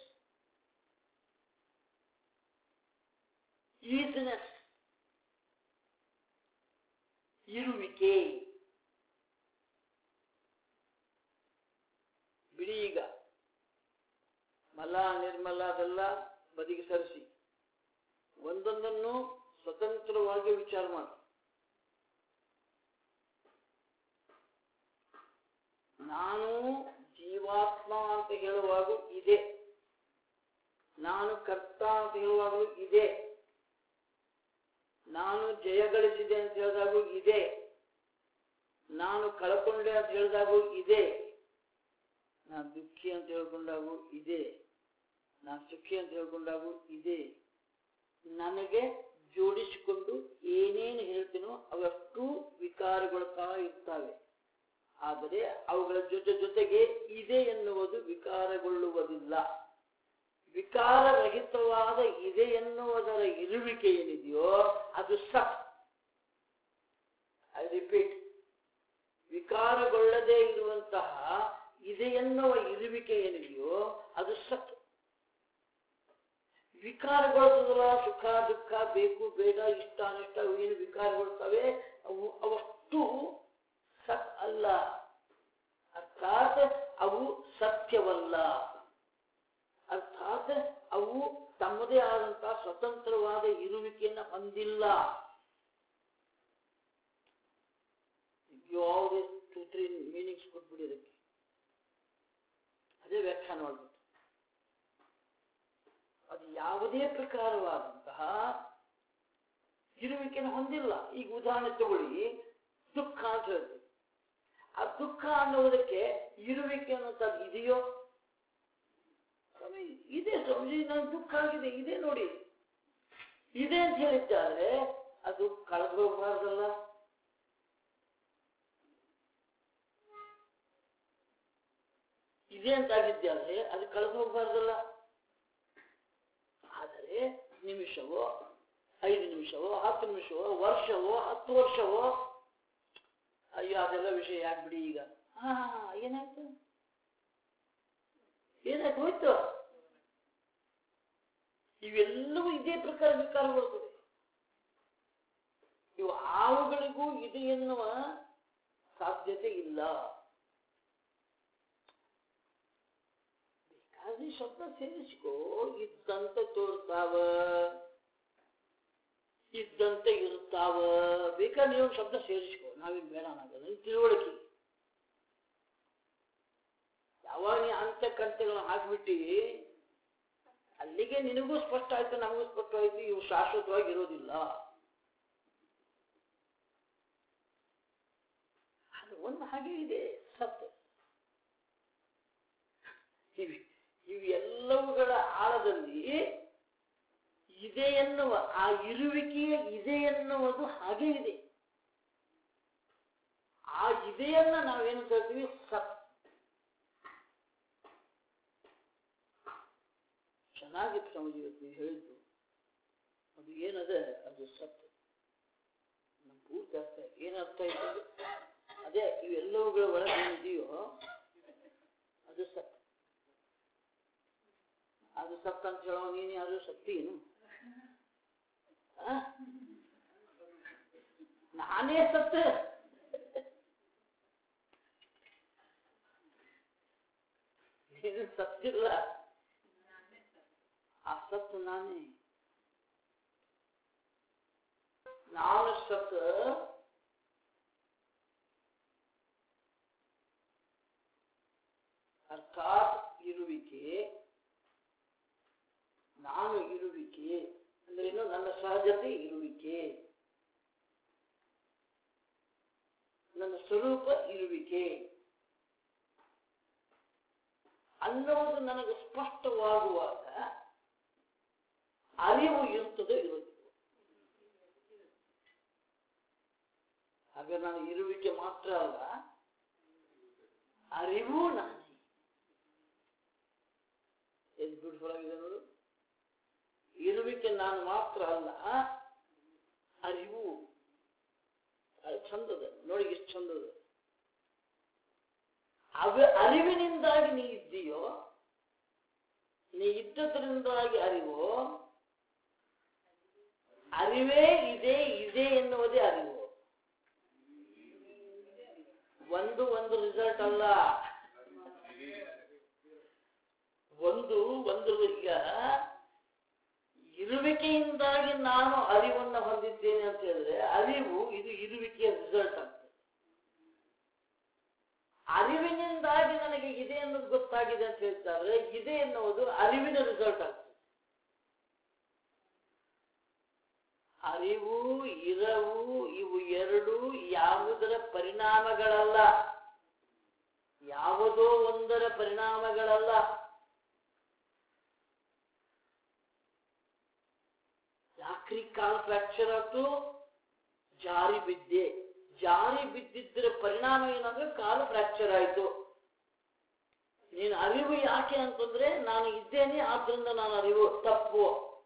isness ಇರುವಿಕೆ ಬಿಡಿ ಈಗ ಮಲ ನಿರ್ಮಲ ಅದೆಲ್ಲ ಬದಿಗೆ ಸರಿಸಿ ಒಂದೊಂದನ್ನು ಸ್ವತಂತ್ರವಾಗಿ ವಿಚಾರ ಮಾಡಿ ನಾನು ಜೀವಾತ್ಮ ಅಂತ ಹೇಳುವಾಗೂ ಇದೆ ನಾನು ಕರ್ತ ಅಂತ ಹೇಳುವಾಗಲೂ ಇದೆ ನಾನು ಜಯ ಗಳಿಸಿದೆ ಅಂತ ಹೇಳಿದಾಗೂ ಇದೆ ನಾನು ಕಳ್ಕೊಂಡೆ ಅಂತ ಹೇಳಿದಾಗೂ ಇದೆ ನಾನು ದುಃಖಿ ಅಂತ ಹೇಳ್ಕೊಂಡಾಗೂ ಇದೆ ನಾನು ಸುಖಿ ಅಂತ ಹೇಳ್ಕೊಂಡಾಗೂ ಇದೆ ನನಗೆ ಜೋಡಿಸಿಕೊಂಡು ಏನೇನು ಹೇಳ್ತೀನೋ ಅವಷ್ಟು ವಿಕಾರಗೊಳ್ತಾ ಇರ್ತವೆ ಆದರೆ ಅವುಗಳ ಜೊತೆ ಜೊತೆಗೆ ಇದೆ ಎನ್ನುವುದು ವಿಕಾರಗೊಳ್ಳುವುದಿಲ್ಲ ವಿಕಾರರಹಿತವಾದ ಇದೆ ಎನ್ನುವುದರ ಇರುವಿಕೆ ಏನಿದೆಯೋ ಅದು ಸತ್ ಐ ರಿಪೀಟ್ ವಿಕಾರಗೊಳ್ಳದೇ ಇರುವಂತಹ ಇದೆ ಎನ್ನುವ ಇರುವಿಕೆ ಏನಿದೆಯೋ ಅದು ಸತ್ ವಿಕಾರಗೊಳ್ತದಲ್ಲ ಸುಖ ದುಃಖ ಬೇಕು ಬೇಡ ಇಷ್ಟ ಅನಿಷ್ಟ ಅವು ಏನು ವಿಕಾರಗೊಳ್ತವೆ ಅವು ಅವಷ್ಟು ಸತ್ ಅಲ್ಲ ಅರ್ಥಾತ್ ಅವು ಸತ್ಯವಲ್ಲ ಅರ್ಥಾತ್ ಅವು ತಮ್ಮದೇ ಆದಂತಹ ಸ್ವತಂತ್ರವಾದ ಇರುವಿಕೆಯನ್ನು ಹೊಂದಿಲ್ಲ ಯಾವುದೇ ಟೂ ತ್ರೀ ಮೀನಿಂಗ್ಸ್ ಕೊಟ್ಬಿಡಿ ಅದಕ್ಕೆ ಅದೇ ವ್ಯಾಖ್ಯಾನ ಮಾಡ್ಬೇಕು ಯಾವುದೇ ಪ್ರಕಾರವಾದಂತಹ ಇರುವಿಕೆಯನ್ನು ಹೊಂದಿಲ್ಲ ಈಗ ಉದಾಹರಣೆ ತಗೊಳ್ಳಿ ದುಃಖ ಅಂತ ಹೇಳ್ತೀವಿ ಆ ದುಃಖ ಅನ್ನುವುದಕ್ಕೆ ಇರುವಿಕೆ ಅನ್ನೋಂಥದ್ದು ಇದೆಯೋ ಸ್ವಾಮಿ ಇದೆ ಸ್ವಾಮೀಜಿ ನನ್ ದುಃಖ ಆಗಿದೆ ಇದೆ ನೋಡಿ ಇದೆ ಅಂತ ಹೇಳಿದ್ದಾದ್ರೆ ಅದು ಕಳೆದು ಹೋಗಬಾರ್ದಲ್ಲ ಇದೆ ಅಂತ ಆಗಿದ್ದಾದ್ರೆ ಅದು ಕಳೆದು ಹೋಗಬಾರ್ದಲ್ಲ ಆದರೆ ನಿಮಿಷವೋ ಐದು ನಿಮಿಷವೋ ಹತ್ತು ನಿಮಿಷವೋ ವರ್ಷವೋ ಹತ್ತು ವರ್ಷವೋ ಅಯ್ಯೋ ಅದೆಲ್ಲ ವಿಷಯ ಯಾಕೆ ಬಿಡಿ ಈಗ ಹಾ ಏನಾಯ್ತು ಏನಾಯ್ತು ಹೋಯ್ತು ಇವೆಲ್ಲವೂ ಇದೇ ಪ್ರಕಾರ ವಿಕಾರ ಬರ್ತದೆ ಇವು ಹಾವುಗಳಿಗೂ ಇದು ಎನ್ನುವ ಸಾಧ್ಯತೆ ಇಲ್ಲ ಬೇಕಾದ್ರೆ ಶಬ್ದ ಸೇರಿಸಿಕೋ ಇದ್ದಂತೆ ತೋರ್ತಾವ ಇದ್ದಂತೆ ಇರ್ತಾವ ಬೇಕಾದ್ರೆ ನೀವು ಶಬ್ದ ಸೇರಿಸಿಕೋ ನಾವೇನು ಬೇಡ ಅನ್ನೋದು ನಿನ್ ತಿಳುವಳಿಕೆ ಯಾವಾಗ ನೀ ಅಂತ ಕಂತೆಗಳನ್ನ ಹಾಕ್ಬಿಟ್ಟಿ ಅಲ್ಲಿಗೆ ನಿನಗೂ ಸ್ಪಷ್ಟ ಆಯ್ತು ನಮಗೂ ಸ್ಪಷ್ಟ ಆಯ್ತು ಇವು ಶಾಶ್ವತವಾಗಿ ಇರೋದಿಲ್ಲ ಅದು ಒಂದು ಹಾಗೆ ಇದೆ ಸತ್ಯ ಇವು ಇವೆಲ್ಲವುಗಳ ಆಳದಲ್ಲಿ ಇದೆ ಎನ್ನುವ ಆ ಇರುವಿಕೆಯ ಇದೆ ಎನ್ನುವುದು ಹಾಗೆ ಇದೆ ಆ ಇದೆಯನ್ನ ನಾವೇನು ಕೇಳ್ತೀವಿ ಸತ್ ಚೆನ್ನಾಗಿತ್ತು ಸ್ವಾಮೀಜಿ ಇವತ್ತು ನೀವು ಹೇಳಿದ್ದು ಅದು ಏನದ ಅದು ಸತ್ ನಮ್ಮ ಪೂರ್ತಿ ಅರ್ಥ ಏನು ಅರ್ಥ ಆಯ್ತು ಅದೇ ಇವೆಲ್ಲವುಗಳ ಒಳಗೆ ಏನಿದೆಯೋ ಅದು ಸತ್ ಅದು ಸತ್ ಅಂತ ಹೇಳೋ ನೀನು ಯಾರು ಶಕ್ತಿ ಏನು ಆ? ನಾನೇ ಸತ್ತ ನೀನು ಸತ್ತಿಲ್ಲ ಆ ಸತ್ತು ನಾನೇ ನಾನು ಸತ್ತ ಅರ್ಥಾತ್ ಇರುವಿಕೆ ನಾನು ಇರುವಿಕೆ ಅಂದ್ರೆ ಏನು ನನ್ನ ಸಹಜತೆ ಇರುವಿಕೆ ನನ್ನ ಸ್ವರೂಪ ಇರುವಿಕೆ ಅನ್ನುವುದು ನನಗೆ ಸ್ಪಷ್ಟವಾಗುವಾಗ ಅರಿವು ಇರುತ್ತದೆ ಇರುವುದಿಲ್ಲ ಹಾಗೆ ನಾನು ಇರುವಿಕೆ ಮಾತ್ರ ಅಲ್ಲ ಅರಿವು ನಾನೇ ಎಷ್ಟು ಬ್ಯೂಟಿಫುಲ್ ಆಗಿದೆ ನೋಡು ಇರುವಿಕೆ ನಾನು ಮಾತ್ರ ಅಲ್ಲ ಅರಿವು ಅದು ಚಂದದ ನೋಡಿ ಎಷ್ಟು ಚಂದದ ಅವ ಅರಿವಿನಿಂದಾಗಿ ನೀ ಇದ್ದೀಯೋ ನೀ ಇದ್ದದ್ರಿಂದಾಗಿ ಅರಿವೋ ಅರಿವೇ ಇದೆ ಇದೆ ಎನ್ನುವುದೇ ಅರಿವು ಒಂದು ಒಂದು ರಿಸಲ್ಟ್ ಅಲ್ಲ ಒಂದು ಒಂದು ಈಗ ಇರುವಿಕೆಯಿಂದಾಗಿ ನಾನು ಅರಿವನ್ನು ಹೊಂದಿದ್ದೇನೆ ಅಂತ ಹೇಳಿದ್ರೆ ಅರಿವು ಇದು ಇರುವಿಕೆಯ ರಿಸಲ್ಟ್ ಆಗ್ತದೆ ಅರಿವಿನಿಂದಾಗಿ ನನಗೆ ಇದೆ ಅನ್ನೋದು ಗೊತ್ತಾಗಿದೆ ಅಂತ ಹೇಳ್ತಾರೆ ಇದೆ ಎನ್ನುವುದು ಅರಿವಿನ ರಿಸಲ್ಟ್ ಆಗ್ತದೆ ಅರಿವು ಇರವು ಇವು ಎರಡು ಯಾವುದರ ಪರಿಣಾಮಗಳಲ್ಲ ಯಾವುದೋ ಒಂದರ ಪರಿಣಾಮಗಳಲ್ಲ ಯಾಕ್ರಿ ಕಾಲ್ ಫ್ರಾಕ್ಚರ್ ಆಯ್ತು ಜಾರಿ ಬಿದ್ದೆ ಜಾರಿ ಬಿದ್ದಿದ್ದರ ಪರಿಣಾಮ ಏನಂದ್ರೆ ಕಾಲು ಫ್ರಾಕ್ಚರ್ ಆಯ್ತು ನೀನು ಅರಿವು ಯಾಕೆ ಅಂತಂದ್ರೆ ನಾನು ಇದ್ದೇನೆ ಆದ್ರಿಂದ ನಾನು ಅರಿವು ತಪ್ಪು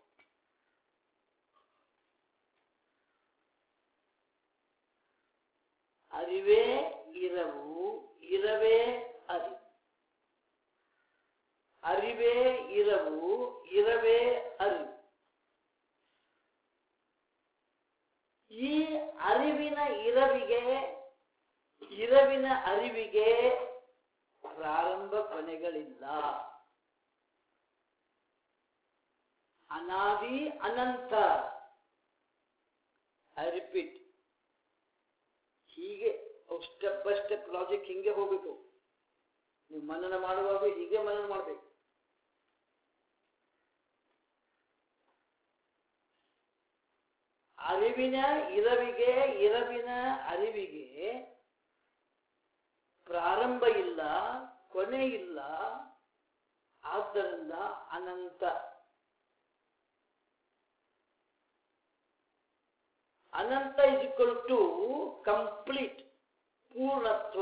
ಅರಿವೇ ಇರವು ಇರವೇ ಅರಿವು ಅರಿವೇ ಇರವು ಇರವೇ ಅರಿವು ಈ ಅರಿವಿನ ಇರವಿಗೆ ಇರವಿನ ಅರಿವಿಗೆ ಪ್ರಾರಂಭ ಕೊನೆಗಳಿಲ್ಲ ಅನಾದಿ ಅನಂತ ಐ ರಿಪೀಟ್ ಹೀಗೆ ಸ್ಟೆಪ್ ಬೈ ಸ್ಟೆಪ್ ಲಾಜಿಕ್ ಹಿಂಗೆ ಹೋಗ್ಬೇಕು ನೀವು ಮನನ ಮಾಡುವಾಗ ಹೀಗೆ ಮನನ ಮಾಡಬೇಕು ಅರಿವಿನ ಇರವಿಗೆ ಇರವಿನ ಅರಿವಿಗೆ ಪ್ರಾರಂಭ ಇಲ್ಲ ಕೊನೆ ಇಲ್ಲ ಆದ್ದರಿಂದ ಅನಂತ ಅನಂತ ಇಸ್ ಇಕ್ವಲ್ ಟು ಕಂಪ್ಲೀಟ್ ಪೂರ್ಣತ್ವ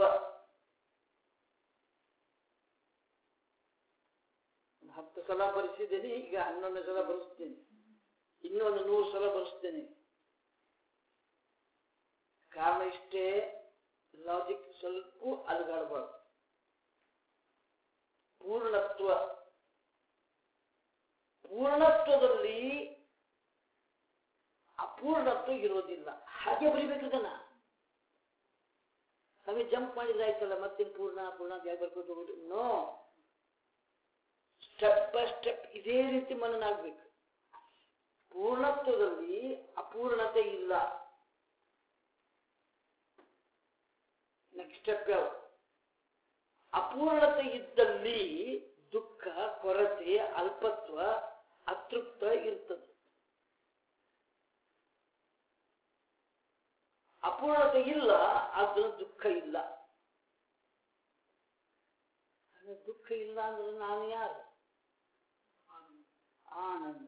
ಹತ್ತು ಸಲ ಬರೆಸಿದ್ದೇನೆ ಈಗ ಹನ್ನೊಂದು ಸಲ ಬರೆಸ್ತೇನೆ ಇನ್ನೊಂದು ನೂರು ಸಲ ಬರೆಸ್ತೇನೆ ಕಾರಣ ಇಷ್ಟೇ ಲಾಜಿಕ್ ಸ್ವಲ್ಪ ಅಲುಗಾಡಬಾರ್ದು ಪೂರ್ಣತ್ವ ಪೂರ್ಣತ್ವದಲ್ಲಿ ಅಪೂರ್ಣತ್ವ ಇರೋದಿಲ್ಲ ಹಾಗೆ ಬರಿಬೇಕು ಇದನ್ನ ನಮಗೆ ಜಂಪ್ ಮಾಡಿದ್ರೆ ಆಯ್ತಲ್ಲ ಮತ್ತೆ ಪೂರ್ಣ ಪೂರ್ಣ ಅಂತ ಯಾಕೆ ಬರ್ಕೊಂಡು ಹೋಗ್ಬಿಟ್ಟು ನೋ ಸ್ಟೆಪ್ ಬೈ ಸ್ಟೆಪ್ ಇದೇ ರೀತಿ ಮನನ ಆಗ್ಬೇಕು ಪೂರ್ಣತ್ವದಲ್ಲಿ ಅಪೂರ್ಣತೆ ಇಲ್ಲ ನೆಕ್ಸ್ಟ್ ಸ್ಟೆಪ್ ಯಾವ ಅಪೂರ್ಣತೆ ಇದ್ದಲ್ಲಿ ದುಃಖ ಕೊರತೆ ಅಲ್ಪತ್ವ ಅತೃಪ್ತ ಇರ್ತದೆ ಅಪೂರ್ಣತೆ ಇಲ್ಲ ಆದ್ರೆ ದುಃಖ ಇಲ್ಲ ಹಾಗೆ ದುಃಖ ಇಲ್ಲ ಅಂದ್ರೆ ನಾನು ಯಾರು ಆನಂದ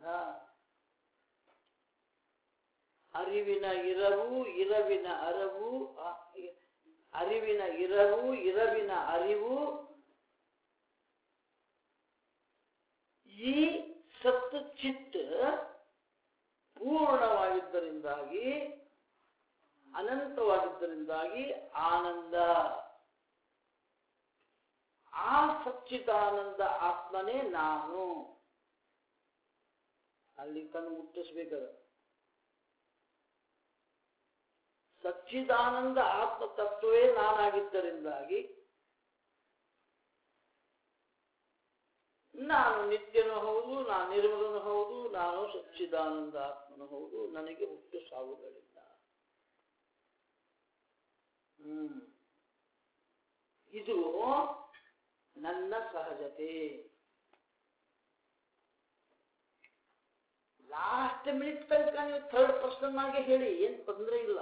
ಅರಿವಿನ ಇರವು ಇರವಿನ ಅರವು ಆ- ಇ- ಅರಿವಿನ ಇರವು ಇರವಿನ ಅರಿವು ಈ ಸತ್ತು ಚಿತ್ತ ಪೂರ್ಣವಾಗಿದ್ದರಿಂದಾಗಿ ಅನಂತವಾಗಿದ್ದರಿಂದಾಗಿ ಆನಂದ ಆ ಸಚ್ಚಿದಾನಂದ ಆತ್ಮನೇ ನಾನು ಅಲ್ಲಿ ಕಣ್ಣು ಮುಟ್ಟಿಸ್ಬೇಕಾದ ಸಚ್ಚಿದಾನಂದ ಆತ್ಮ ತತ್ವವೇ ನಾನಾಗಿದ್ದರಿಂದಾಗಿ ನಾನು ನಿತ್ಯನೂ ಹೌದು ನಾನು ನಿರ್ಮಲನು ಹೌದು ನಾನು ಸಚ್ಚಿದಾನಂದ ಆತ್ಮನು ಹೌದು ನನಗೆ ಹುಟ್ಟು ಸಾವುಗಳಿಲ್ಲ ಹ್ಮ್ ಇದು ನನ್ನ ಸಹಜತೆ ಲಾಸ್ಟ್ ಮಿನಿಟ್ ತನಕ ನೀವು ಥರ್ಡ್ ಪರ್ಸನ್ ಆಗಿ ಹೇಳಿ ಏನ್ ತೊಂದರೆ ಇಲ್ಲ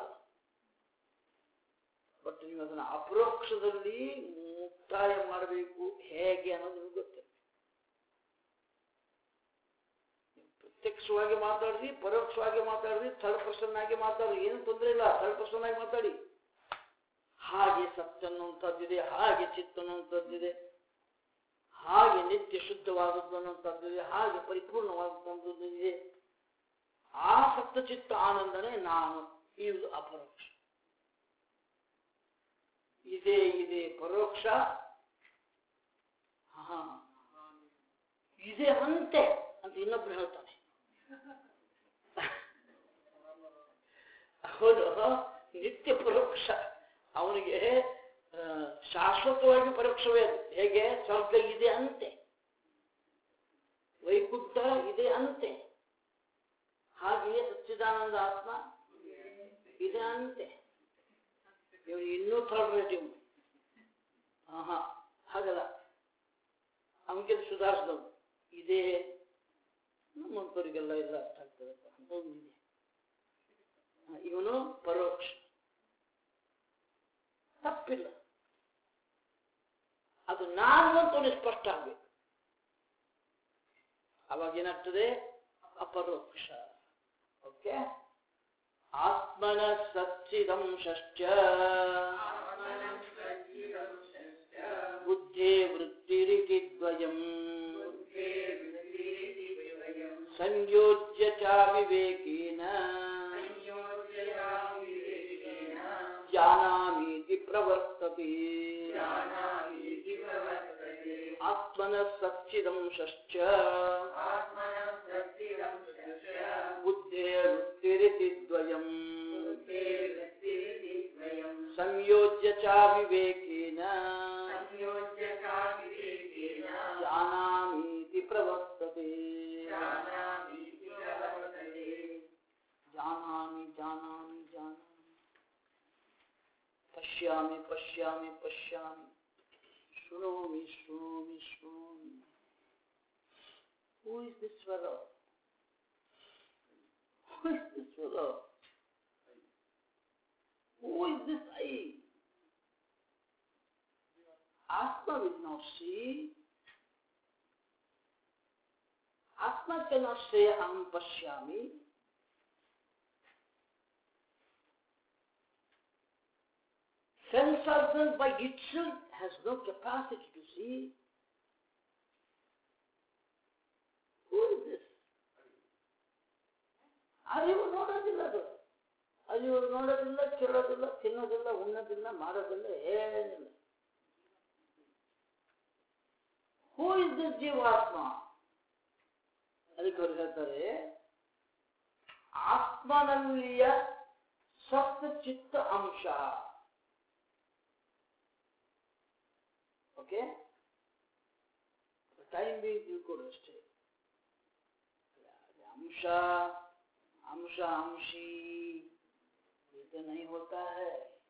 ಬಟ್ ನೀವು ಅದನ್ನ ಅಪರೋಕ್ಷದಲ್ಲಿ ಮುಕ್ತಾಯ ಮಾಡಬೇಕು ಹೇಗೆ ಅನ್ನೋದು ನಿಮ್ಗೆ ಗೊತ್ತಿಲ್ಲ ಪ್ರತ್ಯಕ್ಷವಾಗಿ ಮಾತಾಡ್ರಿ ಪರೋಕ್ಷವಾಗಿ ಮಾತಾಡ್ರಿ ಥರ್ಡ್ ಪರ್ಸನ್ ಆಗಿ ಮಾತಾಡ್ರಿ ಏನು ತೊಂದರೆ ಇಲ್ಲ ಥರ್ಡ್ ಪರ್ಸನ್ ಆಗಿ ಮಾತಾಡಿ ಹಾಗೆ ಸತ್ಯ ಅನ್ನುವಂಥದ್ದಿದೆ ಹಾಗೆ ಚಿತ್ತ ಅನ್ನುವಂಥದ್ದಿದೆ ಹಾಗೆ ನಿತ್ಯ ಶುದ್ಧವಾದದ್ದು ಅನ್ನುವಂಥದ್ದಿದೆ ಹಾಗೆ ಪರಿಪೂರ್ಣವಾದದ್ದಿದೆ ಆ ಸತ್ಯ ಚಿತ್ತ ಆನಂದನೇ ನಾನು ಇದು ಅಪರೋಕ್ಷ ಇದೇ ಇದೆ ಪರೋಕ್ಷ ಹಾ ಇದೇ ಅಂತೆ ಅಂತ ಇನ್ನೊಬ್ರು ಹೇಳ್ತಾನೆ ಹೌದು ನಿತ್ಯ ಪರೋಕ್ಷ ಅವನಿಗೆ ಆ, ಶಾಶ್ವತವಾಗಿ ಪರೋಕ್ಷವೇ ಅದು ಹೇಗೆ ಸ್ವರ್ಗ ಇದೆ ಅಂತೆ ವೈಕುಂಠ ಇದೆ ಅಂತೆ ಹಾಗೆಯೇ ಸಚ್ಚಿದಾನಂದ ಆತ್ಮ ಇದೆ ಅಂತೆ ಇವನು ಇನ್ನೂ ಥರ್ಡ್ ರೇಟ್ ಇವನು ಹಾ ಹಾಗಲ್ಲ ಅವನಿಗೆ ಸುಧಾರಿಸಿದವನು ಇದೇ ನಮ್ಮಂತವರಿಗೆಲ್ಲ ಇಲ್ಲ ಅರ್ಥ ಆಗ್ತದಪ್ಪ ಅಂತವ್ನು ಇದೆ ಹಾ, ಇವನು ಪರೋಕ್ಷ ತಪ್ಪಿಲ್ಲ ಅದು ನಾನು ಅಂತ ಅವನಿಗೆ ಸ್ಪಷ್ಟ ಆಗ್ಬೇಕು ಅವಾಗ ಏನಾಗ್ತದೆ ಅಪರೋಕ್ಷ ಓಕೆ ಆತ್ಮನ ಸಚ್ಚಿದಂಶ್ಚ ಬುದ್ಧೇ ವೃತ್ತಿರಿತಿ ದ್ವಯಂ ಸಂಯೋಜ್ಯ ಚ ವಿವೇಕೇನ ಜಾನಾಮೀತಿ ಪ್ರವರ್ತತೆ ಆತ್ಮನ ಸಚ್ಚಿದಂಶ್ಚ ಬುದ್ಧೇ ವೃತ್ತಿರಿತಿ ದ್ವಯಂ ಸಂಯೋಜ್ಯ ಚ ವಿವೇಕೇನ ಜಾನಾಮೀತಿ ಪ್ರವರ್ತತೆ ಜಾನಾಮಿ ಜಾನಾಮಿ ಜಾನಾಮಿ ಪಶ್ಯಾಮಿ ಪಶ್ಯಾಮಿ ಪಶ್ಯಾಮಿ ಶೃಣೋಮಿ ಶೃಣೋಮಿ ಶೃಣೋಮಿ Who is this fellow? Who is this fellow? Who is this I ಆತ್ಮ ವಿಲ್ ನಾಟ್ ಸಿ ಆತ್ಮ cannot say aham pashyami sense organ by itself has no capacity to see who is this ಅರಿವು ನೋಡೋದಿಲ್ಲ ಅದು ಅರಿವು ನೋಡೋದಿಲ್ಲ ಕೇಳೋದಿಲ್ಲ ತಿನ್ನೋದಿಲ್ಲ ಉಣ್ಣೋದಿಲ್ಲ ಮಾಡೋದಿಲ್ಲ ಏನಿಲ್ಲ ಹೂ ಇಸ್ ದಿಸ್ ಜೀವಾತ್ಮ ಅದಕ್ಕೆ ಅವ್ರು ಹೇಳ್ತಾರೆ ಆತ್ಮನಲ್ಲಿಯ ಸಪ್ತ ಚಿತ್ತ ಅಂಶ ಓಕೆ ಟೈಮ್ ಬಿ ತಿಳ್ಕೊಡು ಅಷ್ಟೇ अंश अंश अंशी ये तो नहीं होता है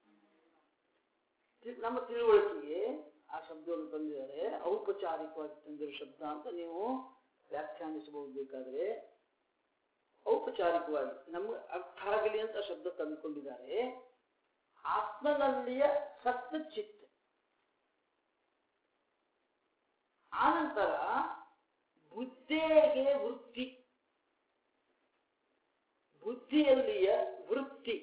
ತಿ- ನಮ್ಮ ತಿಳುವಳಿಕೆಗೆ ಆ ಶಬ್ದವನ್ನು ತಂದಿದ್ದಾರೆ ಔಪಚಾರಿಕವಾಗಿ ತಂದಿರೋ ಶಬ್ದ ಅಂತ ನೀವು ವ್ಯಾಖ್ಯಾನಿಸಬಹುದು ಬೇಕಾದ್ರೆ ಔಪಚಾರಿಕವಾಗಿ ನಮ್ಗೆ ಅರ್ಥ ಆಗಲಿ ಅಂತ ಆ ಶಬ್ದ ತಂದುಕೊಂಡಿದ್ದಾರೆ ಆತ್ಮನಲ್ಲಿಯ ಸಪ್ತ ಚಿತ್ತ ಆನಂತರ ಬುದ್ಧಿಗೆ ವೃತ್ತಿ ಬುದ್ಧಿಯಲ್ಲಿಯ ವೃತ್ತಿ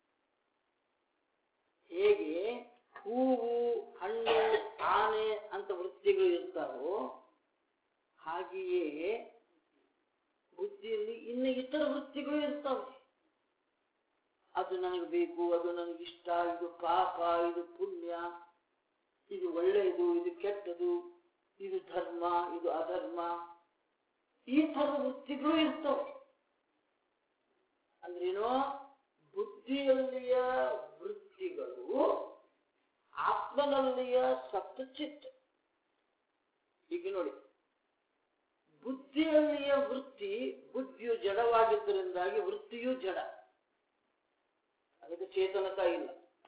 ಹೇಗೆ ಹೂವು ಹಣ್ಣು ಆನೆ ಅಂತ ವೃತ್ತಿಗಳು ಇರ್ತಾವೋ ಹಾಗೆಯೇ ಬುದ್ಧಿಯಲ್ಲಿ ಇನ್ನು ಇತರ ವೃತ್ತಿಗಳು ಇರ್ತವೆ ಅದು ನನಗೆ ಬೇಕು ಅದು ನನಗಿಷ್ಟ ಇದು ಪಾಪ ಇದು ಪುಣ್ಯ ಇದು ಒಳ್ಳೆಯದು ಇದು ಕೆಟ್ಟದು ಇದು ಧರ್ಮ ಇದು ಅಧರ್ಮ ಈ ಥರ ವೃತ್ತಿಗಳು ಇರ್ತವೆ ಅಂದ್ರೇನು ಬುದ್ಧಿಯಲ್ಲಿಯ ವೃತ್ತಿಗಳು ಆತ್ಮನಲ್ಲಿಯ ಸಪ್ತಚಿತ್ ಈಗ ನೋಡಿ ಬುದ್ಧಿಯಲ್ಲಿಯ ವೃತ್ತಿ ಬುದ್ಧಿಯು ಜಡವಾಗಿದ್ದರಿಂದಾಗಿ ವೃತ್ತಿಯು ಜಡ ಅದಕ್ಕೆ ಚೇತನಕ ಇಲ್ಲ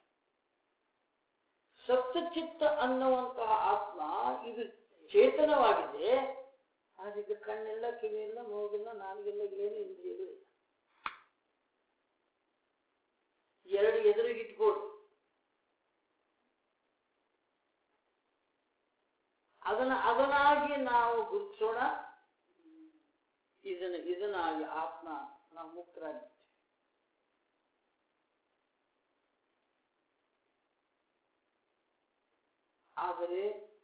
ಸಪ್ತಚಿತ್ತ ಅನ್ನುವಂತಹ ಆತ್ಮ ಇದು ಚೇತನವಾಗಿದೆ ಅದಕ್ಕೆ ಕಣ್ಣಿಲ್ಲ ಕಿವಿಯಿಲ್ಲ ಮೂಗಿಲ್ಲ ನಾಲ್ಗಿಲ್ಲ ಏನು ಇಂದ್ರಿಯಗಳು ಇಲ್ಲ ಎರಡು ಎದುರಿಗಿಟ್ಕೊಡು ಅದನ್ನ ಅದನ್ನಾಗಿ ನಾವು ಗುರುತಿಸೋಣ ಇದನ್ನ ಇದನ್ನಾಗಿ ಆತ್ಮ ನಾವು ಮುಕ್ತರಾಗಿರ್ತೀವಿ ಆದರೆ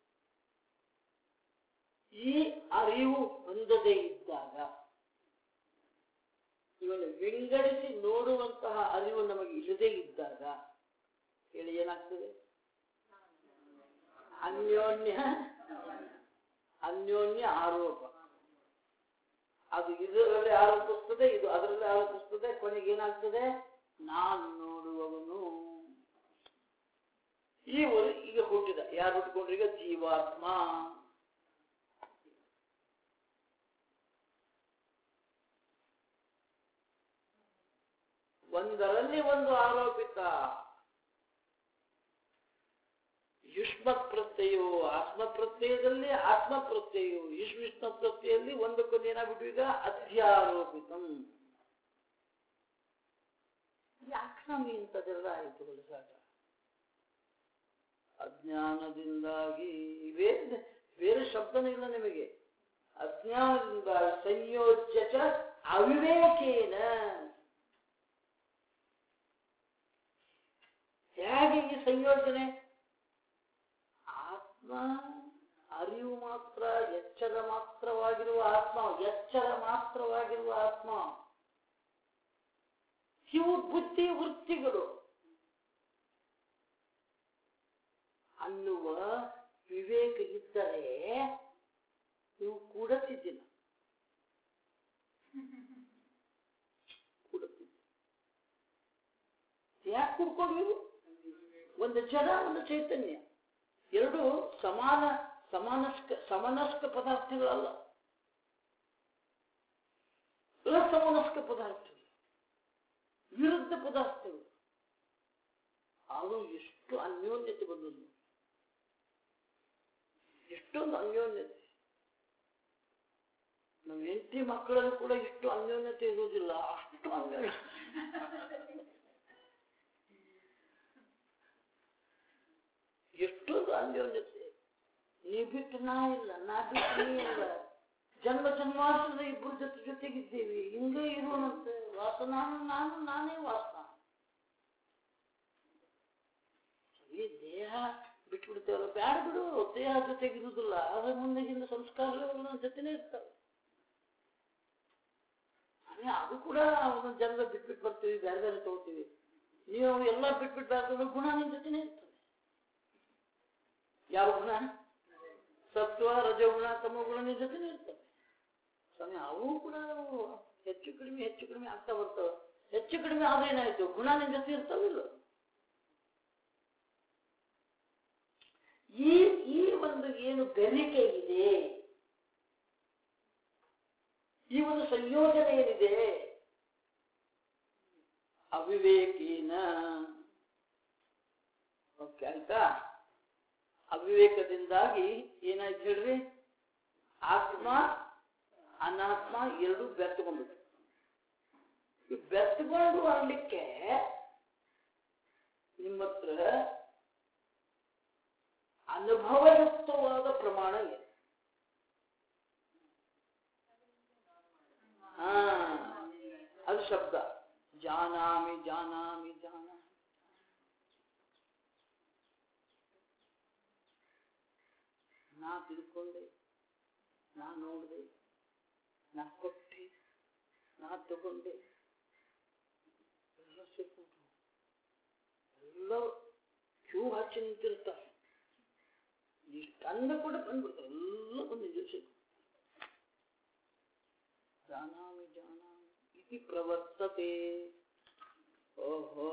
ಈ ಅರಿವು ಹೊಂದದೇ ಇದ್ದಾಗ ಇವನು ವಿಂಗಡಿಸಿ ನೋಡುವಂತಹ ಅರಿವು ನಮಗೆ ಇಲ್ಲದೇ ಇದ್ದಾಗ ಹೇಳಿ ಏನಾಗ್ತದೆ ಅನ್ಯೋನ್ಯ ಅನ್ಯೋನ್ಯ ಆರೋಪ ಅದು ಇದರಲ್ಲಿ ಆರೋಪಿಸ್ತದೆ ಇದು ಅದರಲ್ಲಿ ಆರೋಪಿಸ್ತದೆ ಕೊನೆಗೆ ಏನಾಗ್ತದೆ ನಾನು ನೋಡುವವನು ಇವರು ಈಗ ಹುಟ್ಟಿದ ಯಾರು ಹುಟ್ಟಿಕೊಂಡ್ರು ಈಗ ಜೀವಾತ್ಮ ಒಂದರಲ್ಲಿ ಒಂದು ಆರೋಪಿತ ಯುಷ್ಮತ್ ಪ್ರತ್ಯಯವು ಆತ್ಮ ಪ್ರತ್ಯಯದಲ್ಲಿ ಆತ್ಮ ಪ್ರತ್ಯಯವು ಯುಷ್ಮಿಷ್ಣ ಪ್ರತ್ಯಯಲ್ಲಿ ಒಂದಕ್ಕೊಂದು ಏನಾಗ್ಬಿಟ್ಟು ಈಗ ಅಧ್ಯಾರೋಪಿತಂ ಯಾಕೆ ನಮಗೆ ಇಂಥದ್ದೆಲ್ಲ ಆಯಿತು ಸಾಕ ಅಜ್ಞಾನದಿಂದಾಗಿ ಬೇರೆ ಬೇರೆ ಶಬ್ದನೇ ಇಲ್ಲ ನಿಮಗೆ ಅಜ್ಞಾನದಿಂದಾಗಿ ಸಂಯೋಜ್ಯ ಚ ಅವಿವೇಕೇನ ಹೇಗೆ ಈ ಸಂಯೋಜನೆ ಆತ್ಮ ಅರಿವು ಮಾತ್ರ ಎಚ್ಚರ ಮಾತ್ರವಾಗಿರುವ ಆತ್ಮ ಎಚ್ಚರ ಮಾತ್ರವಾಗಿರುವ ಆತ್ಮ ಇವು ಬುದ್ಧಿ ವೃತ್ತಿಗಳು ಅನ್ನುವ ವಿವೇಕ ಇದ್ದರೆ ನೀವು ಕೂಡತಿದ್ದಿಲ್ಲ ಕೂಡತಿದ್ದ ಯಾಕೆ ಕೂಡ್ಕೊಂಡ್ವಿ ಒಂದು ಜಡ ಒಂದು ಚೈತನ್ಯ ಎರಡು ಸಮಾನ ಸಮಾನಸ್ಕ ಸಮನಸ್ಕ ಪದಾರ್ಥಗಳಲ್ಲ ಅಸಮನಸ್ಕ ಪದಾರ್ಥಗಳು ವಿರುದ್ಧ ಪದಾರ್ಥಗಳು ಅದು ಎಷ್ಟು ಅನ್ಯೋನ್ಯತೆ ಬಂದದ್ದು ಎಷ್ಟೊಂದು ಅನ್ಯೋನ್ಯತೆ ನಮ್ಮ ಹೆಂಡತಿ ಮಕ್ಕಳಲ್ಲೂ ಕೂಡ ಇಷ್ಟು ಅನ್ಯೋನ್ಯತೆ ಇರುವುದಿಲ್ಲ ಅಷ್ಟು ಅನ್ಯೋನ್ಯ ಎಷ್ಟೊಂದು ಅನ್ಯೋನ್ಯತೆ ನೀ ಬಿಟ್ಟು ನಾ ಇಲ್ಲ ನಾ ಬಿಟ್ಟು ನೀ ಇಲ್ಲ ಜನ್ಮ ಜನ್ಮಾಂತರದ ಇಬ್ಬರು ಜೊತೆ ಜೊತೆಗಿದ್ದೀವಿ ಹಿಂಗೆ ಇರುವನಂತೆ ವಾಸ ನಾನು ನಾನು ನಾನೇ ವಾಸ ಈ ದೇಹ ಬಿಟ್ಬಿಡ್ತೇವಲ್ಲ ಬ್ಯಾಡ ಬಿಡು ದೇಹ ಜೊತೆಗಿರುವುದಿಲ್ಲ ಆದ್ರೆ ಮುಂದೆಗಿಂದ ಸಂಸ್ಕಾರಗಳು ನನ್ನ ಜೊತೆನೇ ಇರ್ತಾವೆ ಅದೇ ಅದು ಕೂಡ ಒಂದೊಂದು ಜನರ ಬಿಟ್ಬಿಟ್ಟು ಬರ್ತೀವಿ ಬೇರೆ ಬೇರೆ ತಗೋತೀವಿ ನೀವು ಎಲ್ಲ ಬಿಟ್ಬಿಟ್ಟು ಬೇರೆ ಗುಣ ನಿನ್ನ ಜೊತೆನೇ ಇರ್ತದೆ ಯಾವ ಗುಣ ಸತ್ವ ರಜಗುಣ ತಮ್ಮ ಗುಣ ನಿನ್ನ ಜೊತೆನೇ ಇರ್ತವೆ ಸ್ವಾಮಿ ಅವು ಕೂಡ ಹೆಚ್ಚು ಕಡಿಮೆ ಹೆಚ್ಚು ಕಡಿಮೆ ಆಗ್ತಾ ಬರ್ತವೆ ಹೆಚ್ಚು ಕಡಿಮೆ ಆದ್ರೆ ಏನಾಯ್ತು ಗುಣ ನಿನ್ನ ಜೊತೆ ಇರ್ತಾವಿಲ್ಲ ಈ ಈ ಒಂದು ಏನು ಬೆರಿಕೆ ಇದೆ ಈ ಒಂದು ಸಂಯೋಜನೆ ಏನಿದೆ ಅವಿವೇಕೀನ ಓಕೆ ಆಯ್ತಾ ಅವಿವೇಕದಿಂದಾಗಿ ಏನಾಯ್ತು ಹೇಳ್ರಿ ಆತ್ಮ ಅನಾತ್ಮ ಎರಡು ಬೆತ್ತಗೊಂಡ್ಬಿಟ್ಟು ಈ ಬೆತ್ತಗೊಂಡು ಅನ್ಲಿಕ್ಕೆ ನಿಮ್ಮ ಹತ್ರ ಅನುಭವಯುಕ್ತವಾದ ಪ್ರಮಾಣ ಇದೆ ಹಾ ಅದು ಶಬ್ದ ಜಾನಾಮಿ ಜಾನಾಮಿ ಜಾನಾಮಿ ನಾ ತಿಳ್ಕೊಂಡೆ ನಾ ನೋಡಿದೆ ನಾ ಕೊಟ್ಟೆ ನಾ ತಗೊಂಡೆ ಎಲ್ಲ ಸೇರ್ಕೊಂಡು ಎಲ್ಲ ಕ್ಯೂ ಹಚ್ಚಿ ನಿಂತಿರ್ತಾರೆ ಇಷ್ಟು ಅಂದ ಕೂಡ ಬಂದ್ಬಿಡ್ತಾರೆ ಎಲ್ಲ ಬಂದು ನಿಜ ಸೇರ್ಕೊಂಡು ಜಾನಾಮಿ ಜಾನಾಮಿ ಇತಿ ಪ್ರವರ್ತತೆ ಓಹೋ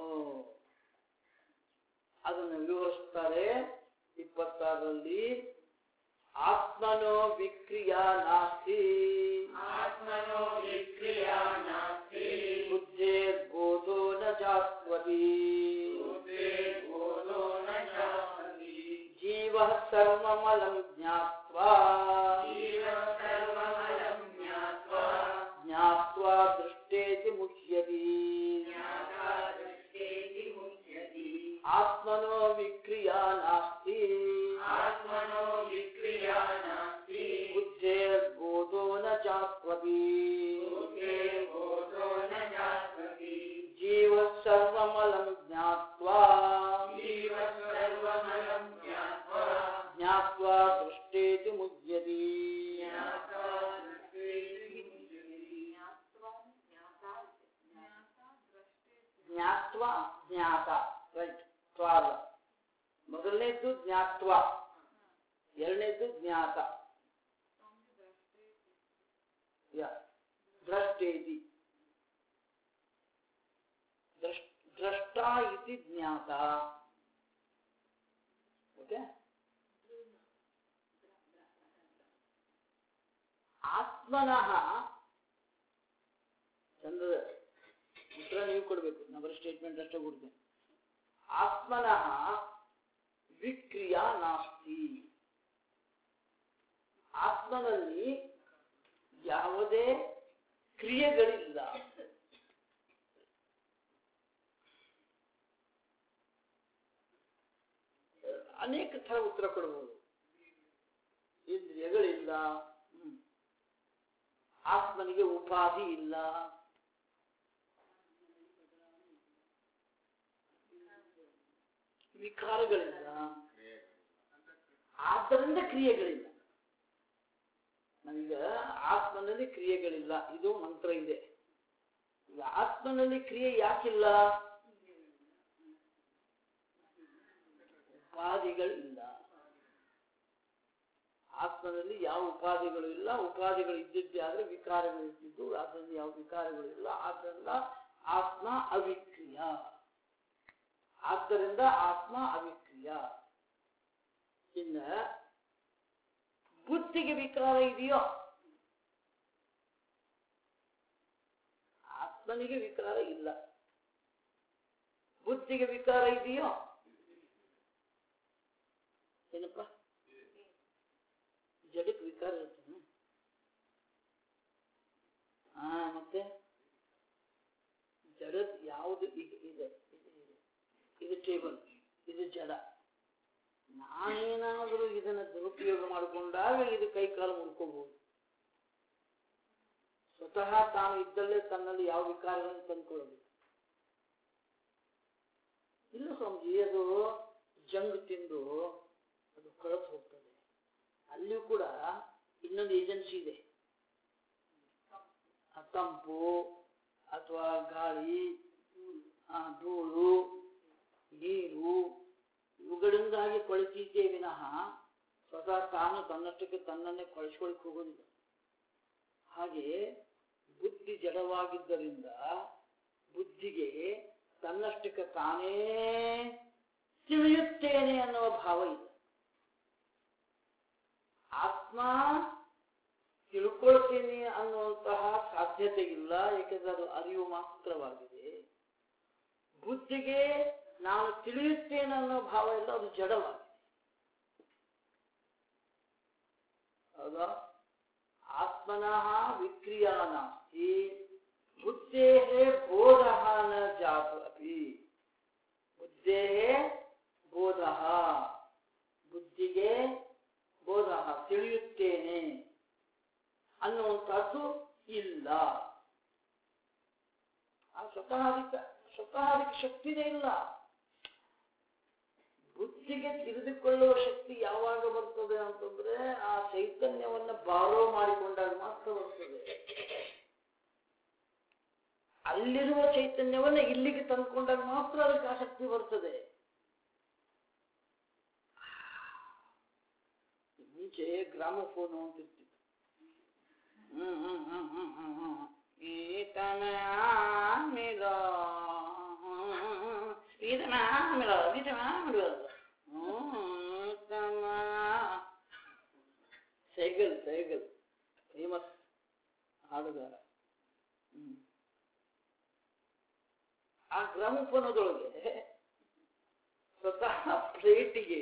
ಅದನ್ನು ವಿವರಿಸ್ತಾರೆ ಇಪ್ಪತ್ತಾರರಲ್ಲಿ ಆತ್ಮನೋ ವಿಕ್ರಿಯಾ ನಾಸ್ತಿ ಆತ್ಮನೋ ವಿಕ್ರಿಯಾ ನಾಸ್ತಿ ಬುದ್ಧೇರ್ಬೋಧೋ ನ ಜಾಸ್ವತಿ ಬುದ್ಧೇ ಬೋಧೋ ನ ಜಾಸ್ತಿ ಜೀವ ಸರ್ವಮಲಂ ಜ್ಞಾತ್ವಾ ಜೀವ ಸರ್ವಮಲಂ ಜ್ಞಾತ್ವಾ ಜ್ಞಾತ್ವಾ ದೃಷ್ಟೇತಿ ಮುಹ್ಯತಿ ಜ್ಞಾತಾ ದೃಷ್ಟೇತಿ ಮುಚ್ಯತಿ ಆತ್ಮನೋ ವಿಕ್ರಿಯಾ ನಾಸ್ತಿ ಆತ್ಮನೋ ವಿಕ್ರಿಯಾ ನಾಸ್ತಿ ಬುದ್ಧೇರ್ಬೋಧೋ ನ ಜಾಸ್ವತಿ ಬುದ್ಧೇ ಬೋಧೋ ನ ಜಾಸ್ತಿ ಜೀವ ಸರ್ವಮಲಂ ಜ್ಞಾತ್ವಾ ಜೀವ ಸರ್ವಮಲಂ ಜ್ಞಾತ್ವಾ ಜ್ಞಾತ್ವಾ ದೃಷ್ಟೇತಿ ಮುಹ್ಯತಿ ಜ್ಞಾತಾ ದೃಷ್ಟೇತಿ ಮುಚ್ಯತಿ ಜ್ಞಾತ್ವಾ ಜ್ಞಾತ ರೈಟ್ ತ್ವಾ ಅಲ್ಲ ಮೊದಲನೇದ್ದು ಜ್ಞಾತ್ವ ಎರಡನೇದ್ದು ಜ್ಞಾತ ಯಾ ದ್ರಷ್ಟೇತಿ ದ್ರಷ್- ದ್ರಷ್ಟ ಇತಿ ಜ್ಞಾತ ಓಕೆ ಆತ್ಮನಃ ಚಂದದ ಉತ್ತರ ನೀವು ಕೊಡಬೇಕು ನಾ ಬರೀ ಸ್ಟೇಟ್ಮೆಂಟ್ ಅಷ್ಟೇ ಕೊಡ್ತೇನೆ ಆತ್ಮನಃ ವಿಕ್ರಿಯಾ ನಾಸ್ತಿ ಆತ್ಮನಲ್ಲಿ ಯಾವುದೇ ಕ್ರಿಯೆಗಳಿಲ್ಲ ಅನೇಕ ಥರ ಉತ್ತರ ಕೊಡಬಹುದು ಇಂದ್ರಿಯಗಳಿಲ್ಲ ಹ್ಮ್. ಆತ್ಮನಿಗೆ ಉಪಾಧಿ ಇಲ್ಲ ವಿಕಾರಗಳಿಲ್ಲ ಆದ್ದರಿಂದ ಕ್ರಿಯೆಗಳಿಲ್ಲ ನಮಗ ಆತ್ಮನಲ್ಲಿ ಕ್ರಿಯೆಗಳಿಲ್ಲ ಇದು ಮಂತ್ರ ಇದೆ ಈಗ ಆತ್ಮನಲ್ಲಿ ಕ್ರಿಯೆ ಯಾಕಿಲ್ಲ ಉಪಾಧಿಗಳಿಲ್ಲ ಆತ್ಮನಲ್ಲಿ ಯಾವ ಉಪಾಧಿಗಳು ಇಲ್ಲ ಉಪಾಧಿಗಳು ಇದ್ದಿದ್ದೇ ಆದ್ರೆ ವಿಕಾರಗಳು ಇದ್ದಿದ್ದು ಅದರಲ್ಲಿ ಯಾವ ವಿಕಾರಗಳು ಇಲ್ಲ ಆದ್ದರಿಂದ ಆತ್ಮ ಅವಿಕ್ರಿಯ ಆದ್ದರಿಂದ ಆತ್ಮ ಅವಿಕ್ರಿಯ ಇನ್ನ ಬುದ್ಧಿಗೆ ವಿಕಾರ ಇದೆಯೋ ಆತ್ಮನಿಗೆ ವಿಕಾರ ಇಲ್ಲ ಬುದ್ಧಿಗೆ ವಿಕಾರ ಇದೆಯೋ ಏನಪ್ಪ ಜಡಕ್ಕೆ ವಿಕಾರ ಇರ್ತದೆ ಹಾ ಮತ್ತೆ ಜಡದ್ ಯಾವುದು ಈಗ ಇದೆ ಇದು ಇದೆ. ಇದು ಟೇಬಲ್ ಇದು ಜಡ ನಾ ನಾನೇನಾದರೂ ಇದನ್ನ ದುರುಪಯೋಗ ಮಾಡಿಕೊಂಡಾಗ ಇದು ಕೈ ಕಾಲು ಮುಡ್ಕೋಬಹುದು ಸ್ವತಃ ತಾನು ಇದ್ದಲ್ಲೇ ತನ್ನಲ್ಲಿ ಯಾವ ವಿಕಾರಗಳನ್ನು ತಂದ್ಕೊಳ್ಳಬೇಕು ಇಲ್ಲ ಸ್ವಾಮೀಜಿ ಅದು ಜಂಗ್ ತಿಂದು ಅದು ಕಳತ್ ಹೋಗ್ತದೆ ಅಲ್ಲಿಯೂ ಕೂಡ ಇನ್ನೊಂದು ಏಜೆನ್ಸಿ ಇದೆ ಆ ತಂಪು ಅಥವಾ ಗಾಳಿ ಆ ಧೂಳು ನೀರು ಇವುಗಳಿಂದಾಗಿ ಕೊಳಿತೀತೆ ವಿನಃ ಸ್ವತಃ ತಾನು ತನ್ನಷ್ಟಕ್ಕೆ ತನ್ನನ್ನೇ ಕೊಳಿಸ್ಕೊಳಿಕ್ ಹೋಗೋದಿಲ್ಲ ಹಾಗೆ ಬುದ್ಧಿ ಜಡವಾಗಿದ್ದರಿಂದ ಬುದ್ಧಿಗೆ ತನ್ನಷ್ಟಕ್ಕೆ ತಾನೇ ತಿಳಿಯುತ್ತೇನೆ ಅನ್ನುವ ಭಾವ ಇಲ್ಲ ಆತ್ಮ ತಿಳ್ಕೊಳ್ತೀನಿ ಅನ್ನುವಂತಹ ಸಾಧ್ಯತೆ ಇಲ್ಲ ಏಕೆಂದರೆ ಅದು ಅರಿವು ಮಾತ್ರವಾಗಿದೆ ಬುದ್ಧಿಗೆ ನಾನು ತಿಳಿಯುತ್ತೇನೆ ಅನ್ನೋ ಭಾವ ಇಲ್ಲ ಅದು ಜಡವಾಗಿದೆ ಹೌದಾ ಆತ್ಮನಃ ವಿಕ್ರಿಯಾ ನಾಸ್ತಿ ಬುದ್ಧೇಃ ಬೋಧಃ ನ ಜಾತು ಅಪಿ ಬುದ್ಧೇಃ ಬೋಧಃ ಬುದ್ಧಿಗೆ ಬೋಧ ತಿಳಿಯುತ್ತೇನೆ ಅನ್ನುವಂಥದ್ದು ಇಲ್ಲ ಆ ಸ್ವತಃ ಅದಕ್ಕೆ ಸ್ವತಃ ಅದಕ್ಕೆ ಶಕ್ತಿನೇ ಇಲ್ಲ ಬುದ್ಧಿಗೆ ತಿಳಿದುಕೊಳ್ಳುವ ಶಕ್ತಿ ಯಾವಾಗ ಬರ್ತದೆ ಅಂತಂದ್ರೆ ಆ ಚೈತನ್ಯವನ್ನ ಬಾರೋ ಮಾಡಿಕೊಂಡಾಗ ಮಾತ್ರ ಬರ್ತದೆ ಅಲ್ಲಿರುವ ಚೈತನ್ಯವನ್ನ ಇಲ್ಲಿಗೆ ತಂದ್ಕೊಂಡಾಗ ಮಾತ್ರ ಅದಕ್ಕೆ ಆ ಶಕ್ತಿ ಬರ್ತದೆ ಮುಂಚೆ ಗ್ರಾಮಫೋನು ಅಂತ ಇರ್ತಿತ್ತು ಹ್ಮ್ ಹ್ಮ್ ಹ್ಮ್ ಹ್ಮ್ ಹ್ಮ್ ಹ್ಮ್ ಈತನ ಆಮಿಲ ಈತನ ಆಮಿಲ ಈತನ ಆಮಿಲ ಸೈಗಲ್ ಸೈಗಲ್ ಫೇಮಸ್ ಹಾಡುಗಾರ ಹ್ಮ್ ಆ ಗ್ರಾಮಫೋನದೊಳಗೆ ಸ್ವತಃ ಪ್ಲೇಟಿಗೆ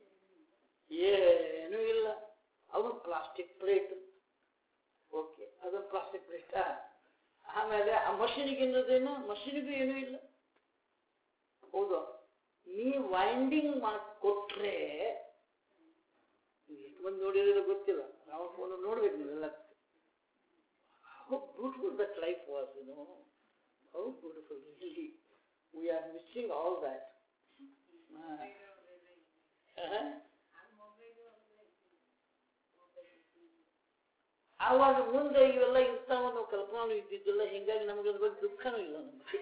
ಏನೂ ಇಲ್ಲ ಅದು ಪ್ಲಾಸ್ಟಿಕ್ ಪ್ಲೇಟ್ ಓಕೆ ಅದು ಪ್ಲಾಸ್ಟಿಕ್ ಪ್ಲೇಟ್ ಆಮೇಲೆ ಆ ಮಷೀನಿಗೆ ಇನ್ನೋದೇನು ಮಷೀನಿಗೂ ಏನೂ ಇಲ್ಲ ಹೌದು ನೀ ವೈಂಡಿಂಗ್ ಮಾಡಿಕೊಟ್ರೆ ಎಷ್ಟು ಮಂದಿ ನೋಡಿರೋದು ಗೊತ್ತಿಲ್ಲ ನಾವು ಫೋನ್ ನೋಡ್ಬೇಕು ನೀವೆಲ್ಲ how beautiful that life was you know how beautiful really we are missing all that ಆವಾಗ ಮುಂದೆ ಇವೆಲ್ಲ ಇರ್ತಾವನ್ನೋ ಕಲ್ಪನಾನು ಇದ್ದಿದ್ದಿಲ್ಲ ಹಿಂಗಾಗಿ ನಮಗೆ ಅದ್ರ ಬಗ್ಗೆ ದುಃಖನೂ ಇಲ್ಲ ನಮಗೆ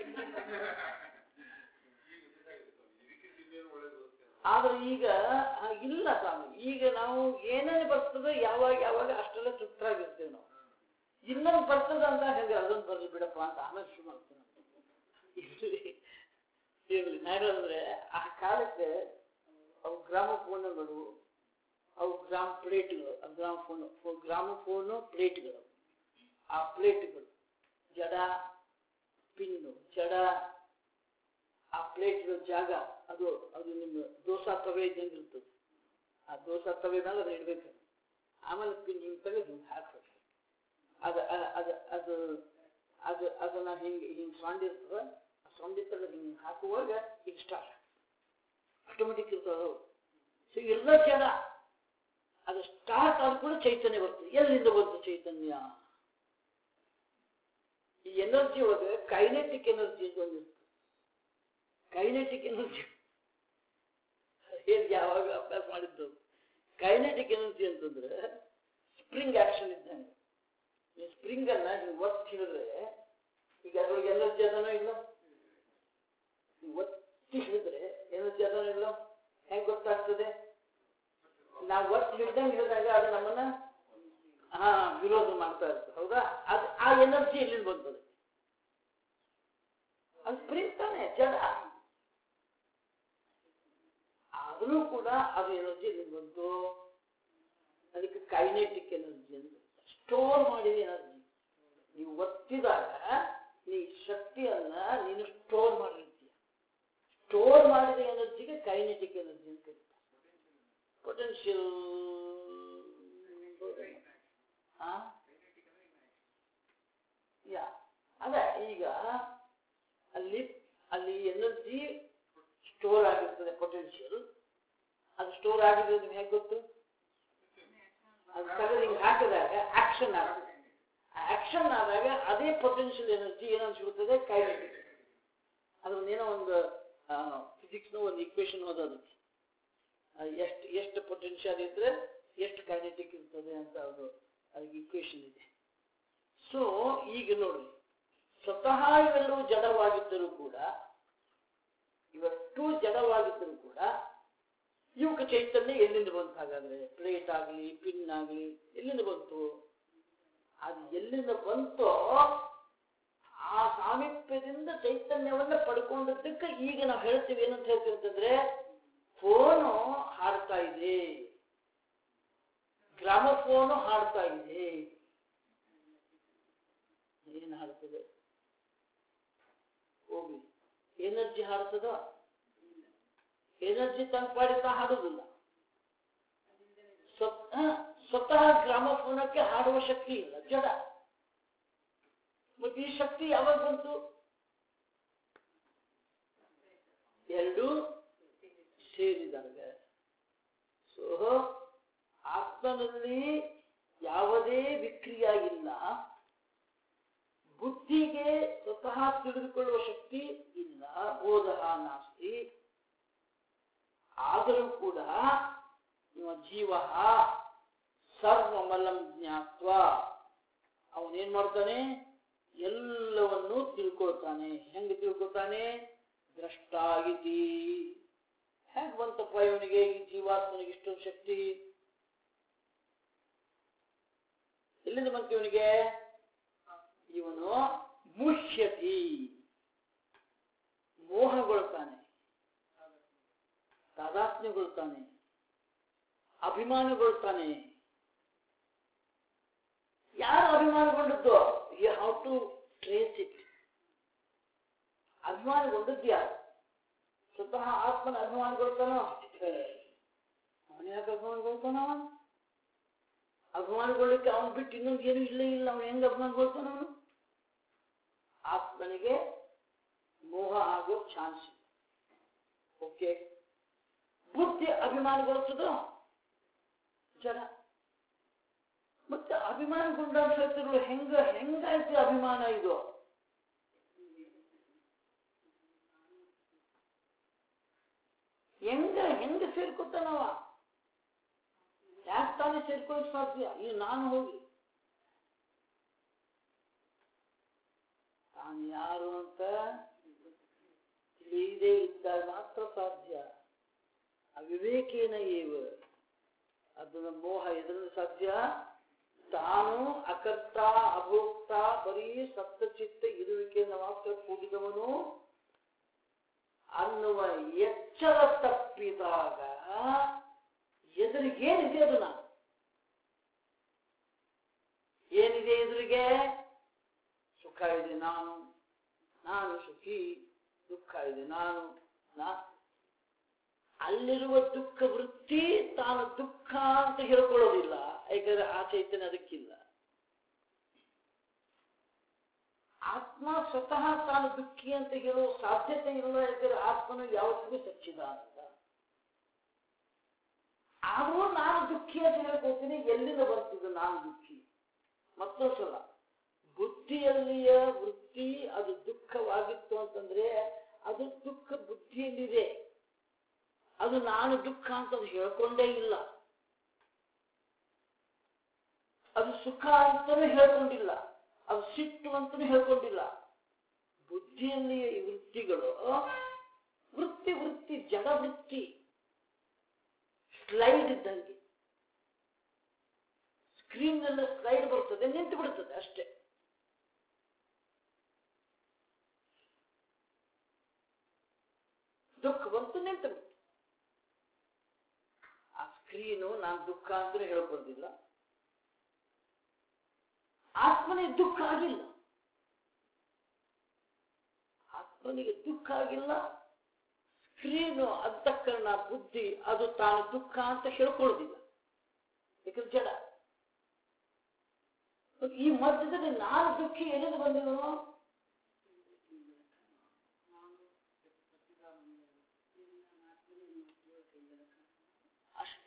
ಆದ್ರೆ ಈಗ ಆ, ಇಲ್ಲ ಸ್ವಾಮಿ ಈಗ ನಾವು ಏನೇನು ಬರ್ತದೋ ಯಾವಾಗ ಯಾವಾಗ ಅಷ್ಟೆಲ್ಲ ತೃಪ್ತರಾಗಿರ್ತೇವೆ ನಾವು ಇನ್ನೊಂದು ಬರ್ತದ ಅಂತ ಹೆಂಗೆ ಅದೊಂದು ಬರ್ಲಿ ಬಿಡಪ್ಪ ಅಂತ ಆಮೇಲೆ ಶುರು ಮಾಡ್ತೇವೆ ಇರ್ಲಿ ಇರ್ಲಿ ನಾನಂದ್ರೆ ಆ ಕಾಲಕ್ಕೆ ಅವು ಗ್ರಾಮಫೋನ್ಗಳು ಅವು ಗ್ರಾಮ್ ಪ್ಲೇಟ್ಗಳು ಗ್ರಾಮ್ ಫೋನ್ ಗ್ರಾಮಫೋನು ಪ್ಲೇಟ್ಗಳು ಆ ಪ್ಲೇಟ್ಗಳು ಜಡ ಪಿನ್ನು ಜಡ ಆ ಪ್ಲೇಟ್ಗಳ ಜಾಗ ಅದು ಅದು ನಿಮ್ಮ ದೋಸಾ ತವೆ ಇದ್ದಂಗೆ ಇರ್ತದೆ ಆ ದೋಸಾ ತವೆ ಮೇಲೆ ಅದು ಇಡ್ಬೇಕು ಆಮೇಲೆ ಪಿನ್ ಹಿಂಗೆ ತೆಗೆದು ಹಿಂಗೆ ಹಾಕ್ಬೇಕು ಅದು ಅ- ಅದು ಅದು ಅದು ಅದನ್ನ ಹಿಂಗೆ ಹಿಂಗೆ ಸೊಂಡಿರ್ತದೆ ಆ ಸೊಂಡಿ ತೆಗೆದು ಹಿಂಗೆ ಹಾಕುವಾಗ ಈಗ ಸ್ಟಾರ್ಟ್ ಆಟೋಮೆಟಿಕ್ ಇರ್ತದೆ ಸೊ ಇರ್ದ ಜಡ ಅದು ಸ್ಟಾರ್ಟ್ ಆದ ಕೂಡ ಚೈತನ್ಯ ಬರ್ತದೆ ಎಲ್ಲಿಂದ ಬಂತು ಚೈತನ್ಯ ಈ ಎನರ್ಜಿ ಒಳಗೆ ಕೈನೆಟಿಕ್ ಎನರ್ಜಿ ಅಂತ ಒಂದಿರ್ತದೆ ಕೈನೆಟಿಕ್ ಎನರ್ಜಿ ಏನ್ ಯಾವಾಗ ಅಭ್ಯಾಸ ಮಾಡಿದ್ದು ಕೈನೆಟಿಕ್ ಎನರ್ಜಿ ಅಂತಂದ್ರೆ ಸ್ಪ್ರಿಂಗ್ ಆಕ್ಷನ್ ಇದ್ದಂಗೆ ಈ ಸ್ಪ್ರಿಂಗ್ ಅನ್ನ ಹಿಂಗ್ ಒತ್ತಿ ಹಿಡಿದ್ರೆ ಈಗ ಅದ್ರೊಳಗೆ ಎನರ್ಜಿ ಅದನೋ ಇಲ್ಲ ಹಿಂಗ್ ಒತ್ತಿ ಹಿಡಿದ್ರೆ ಎನರ್ಜಿ ಅದನೋ ಇಲ್ಲ ಹೆಂಗ್ ಗೊತ್ತಾಗ್ತದೆ ನಾವು ಒತ್ತಿ ಹಿಡ್ದಂಗೆ ಹಿಡಿದಾಗ ಅದು ನಮ್ಮನ್ನ ಹಾ ವಿರೋಧ ಮಾಡ್ತಾ ಇರ್ತದೆ ಹೌದಾ ಅದು ಆ ಎನರ್ಜಿ ಎಲ್ಲಿಂದ ಬರ್ತದೆ ಅದು ಸ್ಪ್ರಿಂಗ್ ತಾನೆ ಜಡ ಆದರೂ ಕೂಡ ಅದು ಎನರ್ಜಿ ಎಲ್ಲಿಂದ ಬಂತು ಅದಕ್ಕೆ ಕೈನೆಟಿಕ್ ಎನರ್ಜಿ ಅಂತ ಸ್ಟೋರ್ ಮಾಡಿದ ಎನರ್ಜಿ ನೀವು ಒತ್ತಿದಾಗ ನೀ ಶಕ್ತಿಯನ್ನ ನೀನು ಸ್ಟೋರ್ ಮಾಡಿರ್ತೀಯ ಸ್ಟೋರ್ ಮಾಡಿದ ಎನರ್ಜಿಗೆ ಕೈನೆಟಿಕ್ ಎನರ್ಜಿ ಅಂತ ಕರೀತಾರೆ ಪೊಟೆನ್ಷಿಯಲ್ ಯಾ ಅದೇ ಈಗ ಅಲ್ಲಿ ಅಲ್ಲಿ ಎನರ್ಜಿ ಸ್ಟೋರ್ ಆಗಿರ್ತದೆ ಪೊಟೆನ್ಷಿಯಲ್ ಅದು ಸ್ಟೋರ್ ಆಗಿದೆ ನಿಮ್ಗೆ ಹೇಗೆ ಗೊತ್ತು ಅದು ತೆಗೆದು ಹಿಂಗೆ ಹಾಕಿದಾಗ ಆಕ್ಷನ್ ಆಗುತ್ತೆ ಆಕ್ಷನ್ ಆದಾಗ ಅದೇ ಪೊಟೆನ್ಷಿಯಲ್ ಎನರ್ಜಿ ಏನನ್ಸ್ಬಿಡ್ತದೆ ಕೈನೆಟಿಕ್ ಅದನ್ನೇನೋ ಒಂದು ಫಿಸಿಕ್ಸ್ನ ಒಂದು ಇಕ್ವೇಶನ್ ಓದೋದು ಎಷ್ಟು ಎಷ್ಟು ಪೊಟೆನ್ಷಿಯಲ್ ಇದ್ರೆ ಎಷ್ಟು ಕೈನೆಟಿಕ್ ಇರ್ತದೆ ಅಂತ ಅದು ಅದಕ್ಕೆ ಇಕ್ವೇಶನ್ ಇದೆ ಸೊ ಈಗ ನೋಡ್ರಿ ಸ್ವತಃ ಇವೆಲ್ಲವೂ ಜಡವಾಗಿದ್ದರೂ ಕೂಡ ಇವಷ್ಟು ಜಡವಾಗಿದ್ದರೂ ಕೂಡ ಇವಕ್ಕೆ ಚೈತನ್ಯ ಎಲ್ಲಿಂದ ಬಂತು ಹಾಗಾದ್ರೆ ಪ್ಲೇಟ್ ಆಗಲಿ ಪಿನ್ ಆಗಲಿ ಎಲ್ಲಿಂದ ಬಂತು ಅದು ಎಲ್ಲಿಂದ ಬಂತೋ ಆ ಸಾಮೀಪ್ಯದಿಂದ ಚೈತನ್ಯವನ್ನ ಪಡ್ಕೊಂಡದ್ದಕ್ಕೆ ಈಗ ನಾವು ಹೇಳ್ತೀವಿ ಏನಂತ ಹೇಳ್ತೀವಿ ಅಂತಂದ್ರೆ ಫೋನು ಹಾಡ್ತಾ ಇದೆ ಗ್ರಾಮಫೋನು ಹಾಡ್ತಾ ಇದೆ ಏನ್ ಹಾಡ್ತದೆ ಹೋಗಿ ಎನರ್ಜಿ ಹಾಡ್ತದ ಎನರ್ಜಿ ತಂಪಾಡಿತ ಹಾಡುದಿಲ್ಲ ಸ್ವತಃ ಸ್ವತಃ ಗ್ರಾಮಫೋನಕ್ಕೆ ಹಾಡುವ ಶಕ್ತಿ ಇಲ್ಲ ಜಡ ಮತ್ತೆ ಈ ಶಕ್ತಿ ಯಾವಾಗ ಬಂತು ಎರಡು ಸೇರಿದಾಗ ಸೊ ಆತ್ಮನಲ್ಲಿ ಯಾವುದೇ ವಿಕ್ರಿಯ ಇಲ್ಲ ಬುದ್ಧಿಗೆ ಸ್ವತಃ ತಿಳಿದುಕೊಳ್ಳುವ ಶಕ್ತಿ ಇಲ್ಲ ಬೋಧ ನಾಸ್ತಿ ಆದರೂ ಕೂಡ ಇವ ಜೀವ ಸರ್ವಮಲಂ ಜ್ಞಾತ್ವ ಅವನೇನ್ ಮಾಡ್ತಾನೆ ಎಲ್ಲವನ್ನೂ ತಿಳ್ಕೊಳ್ತಾನೆ ಹೆಂಗೆ ತಿಳ್ಕೊತಾನೆ ದ್ರಷ್ಟಾಗಿತಿ ಹೆಂಗ್ ಬಂತಪ್ಪ ಇವನಿಗೆ ಈ ಜೀವಾತ್ಮನಿಗೆ ಇಷ್ಟೊಂದು ಶಕ್ತಿ ಎಲ್ಲಿಂದ ಬಂತು ಇವನಿಗೆ ಇವನು ಮುಷ್ಯತಿ ಮೋಹಗೊಳ್ತಾನೆ ತಾದಾತ್ಮ್ಯಗೊಳ್ತಾನೆ ಅಭಿಮಾನಗೊಳ್ತಾನೆ ಯಾರು ಅಭಿಮಾನಗೊಂಡದ್ದು you how to trace it ಅಭಿಮಾನಗೊಂಡದ್ದು ಯಾರು ಸ್ವತಃ ಆತ್ಮನ ಅಭಿಮಾನಗೊಳ್ತಾನೋ ಅವನ ಯಾಕೆ ಅಭಿಮಾನಗೊಳ್ತಾನ ಅಭಿಮಾನಗೊಳ್ಳಿಕ್ಕೆ ಅವನು ಬಿಟ್ಟು ಇನ್ನೊಂದು ಏನು ಇಲ್ಲ ಇಲ್ಲ ಅವನು ಹೆಂಗೆ ಅಭಿಮಾನಗೊಳ್ತಾನ ಅವನು ಆತ್ಮನಿಗೆ ಮೋಹ ಆಗೋ ಚಾನ್ಸ್ ಇದೆ ಓಕೆ ಬುದ್ಧಿ ಅಭಿಮಾನಗೊಳಿಸೋದು ಜಡ ಮತ್ತೆ ಅಭಿಮಾನಗೊಂಡ ಹೇಳ್ತಿರುವ ಹೆಂಗ ಹೆಂಗಾಯ್ತು ಅಭಿಮಾನ ಇದು ಹೆಂಗ ಹೆಂಗ ಸೇರ್ಕೊತಾನವ ಯಾಕೆ ತಾನೇ ಸೇರ್ಕೊಳ್ಳಕ್ ಸಾಧ್ಯ ಈ ನಾನು ಹೋಗಿ ತಾನು ಯಾರು ಅಂತ ತಿಳಿಯದೇ ಇದ್ದಾಗ ಮಾತ್ರ ಸಾಧ್ಯ ಅವಿವೇಕೇನ ಏವ ಅದನ್ನ ಮೋಹ ಎದುರಲು ಸಾಧ್ಯ ತಾನು ಅಕರ್ತ ಅಭೋಕ್ತ ಬರೀ ಸಪ್ತಚಿತ್ತ ಇರುವಿಕೆಯಿಂದ ಮಾತ್ರ ಕೂಡಿದವನು ಅನ್ನುವ ಎಚ್ಚರ ತಪ್ಪಿದಾಗ ಎದುರಿಗೇನಿದೆ ಅದು ನಾನು ಏನಿದೆ ಎದುರಿಗೆ ಸುಖ ಇದೆ ನಾನು ನಾನು ಸುಖಿ ದುಃಖ ಇದೆ ನಾನು ನಾ ಅಲ್ಲಿರುವ ದುಃಖ ವೃತ್ತಿ ತಾನು ದುಃಖ ಅಂತ ಹೇಳ್ಕೊಳ್ಳೋದಿಲ್ಲ ಯಾಕಂದ್ರೆ ಆ ಚೈತನ್ಯ ಅದಕ್ಕಿಲ್ಲ ಆತ್ಮ ಸ್ವತಃ ತಾನು ದುಃಖಿ ಅಂತ ಹೇಳುವ ಸಾಧ್ಯತೆ ಇಲ್ಲ ಯಾಕಂದ್ರೆ ಆತ್ಮನು ಯಾವತ್ತಿಗೂ ಸಚ್ಚಿದಾನಂದ ಆದರೂ ನಾನು ದುಃಖಿ ಅಂತ ಹೇಳ್ಕೊಳ್ತೀನಿ ಎಲ್ಲಿಂದ ಬರ್ತಿದ್ದು ನಾನು ದುಃಖಿ ಮತ್ತೊಂದು ಸಲ ಬುದ್ಧಿಯಲ್ಲಿಯ ವೃತ್ತಿ ಅದು ದುಃಖವಾಗಿತ್ತು ಅಂತಂದ್ರೆ ಅದು ದುಃಖ ಬುದ್ಧಿಯಲ್ಲಿದೆ ಅದು ನಾನು ದುಃಖ ಅಂತ ಅದು ಹೇಳ್ಕೊಂಡೇ ಇಲ್ಲ ಅದು ಸುಖ ಅಂತಲೂ ಹೇಳ್ಕೊಂಡಿಲ್ಲ ಅದು ಸಿಟ್ಟು ಅಂತಲೂ ಹೇಳ್ಕೊಂಡಿಲ್ಲ ಬುದ್ಧಿಯಲ್ಲಿಯ ಈ ವೃತ್ತಿಗಳು ವೃತ್ತಿ ವೃತ್ತಿ ಜಡ ವೃತ್ತಿ ಸ್ಲೈಡ್ ಇದ್ದಂಗೆ ಸ್ಕ್ರೀನ್ ಎಲ್ಲ ಸ್ಲೈಡ್ ಬರ್ತದೆ ನಿಂತು ಬಿಡುತ್ತದೆ ಅಷ್ಟೇ ದುಃಖ ಬಂತು ನಿಂತು ಬಿಡ್ತು ಆ ಸ್ಕ್ರೀನು ನಾನು ದುಃಖ ಅಂತ ಹೇಳ್ಕೊಂಡಿಲ್ಲ ಆತ್ಮನಿಗೆ ದುಃಖ ಆಗಿಲ್ಲ ಆತ್ಮನಿಗೆ ದುಃಖ ಆಗಿಲ್ಲ ಸ್ಕ್ರೀನು ಅಂತಃಕರಣ ಬುದ್ಧಿ ಅದು ತಾನು ದುಃಖ ಅಂತ ಹೇಳ್ಕೊಳ್ಳೋದಿಲ್ಲ ಯಾಕಂದ್ರೆ ಜಡ ಈ ಮಧ್ಯದಲ್ಲಿ ನಾನು ದುಃಖಿ ಎಲ್ಲಿಂದ ಬಂದಿದ್ದನು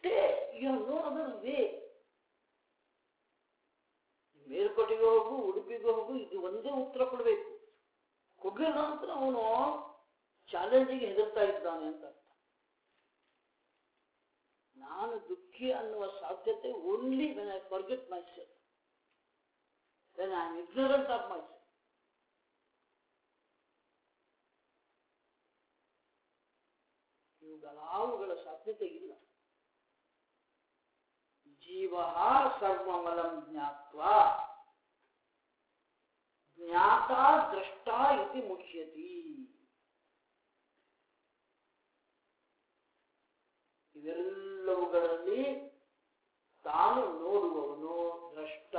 ಅಷ್ಟೇ ಯು ನೋ ಅದರ್ ವೇ ಮೇಲ್ಕೋಟೆಗೆ ಹೋಗು ಉಡುಪಿಗೆ ಹೋಗು ಇದು ಒಂದೇ ಉತ್ತರ ಕೊಡಬೇಕು ಕೊಡ್ಲಿಲ್ಲ ಅಂತ ಅವನು ಚಾಲೆಂಜಿಗೆ ಹೆದರ್ತಾ ಇದ್ದಾನೆ ಅಂತ ಅರ್ಥ ನಾನು ದುಃಖಿ ಅನ್ನುವ ಸಾಧ್ಯತೆ only when I forget myself when I am ignorant of myself ಇವುಗಳಾವುಗಳ ಸಾಧ್ಯತೆ ಇಲ್ಲ ಜೀವ ಸರ್ವಮಲಂ ಜ್ಞಾತ್ವ ಜ್ಞಾತ ದ್ರಷ್ಟ ಇತಿ ಮುಖ್ಯತಿ ಇವೆಲ್ಲವುಗಳಲ್ಲಿ ತಾನು ನೋಡುವವನು ದ್ರಷ್ಟ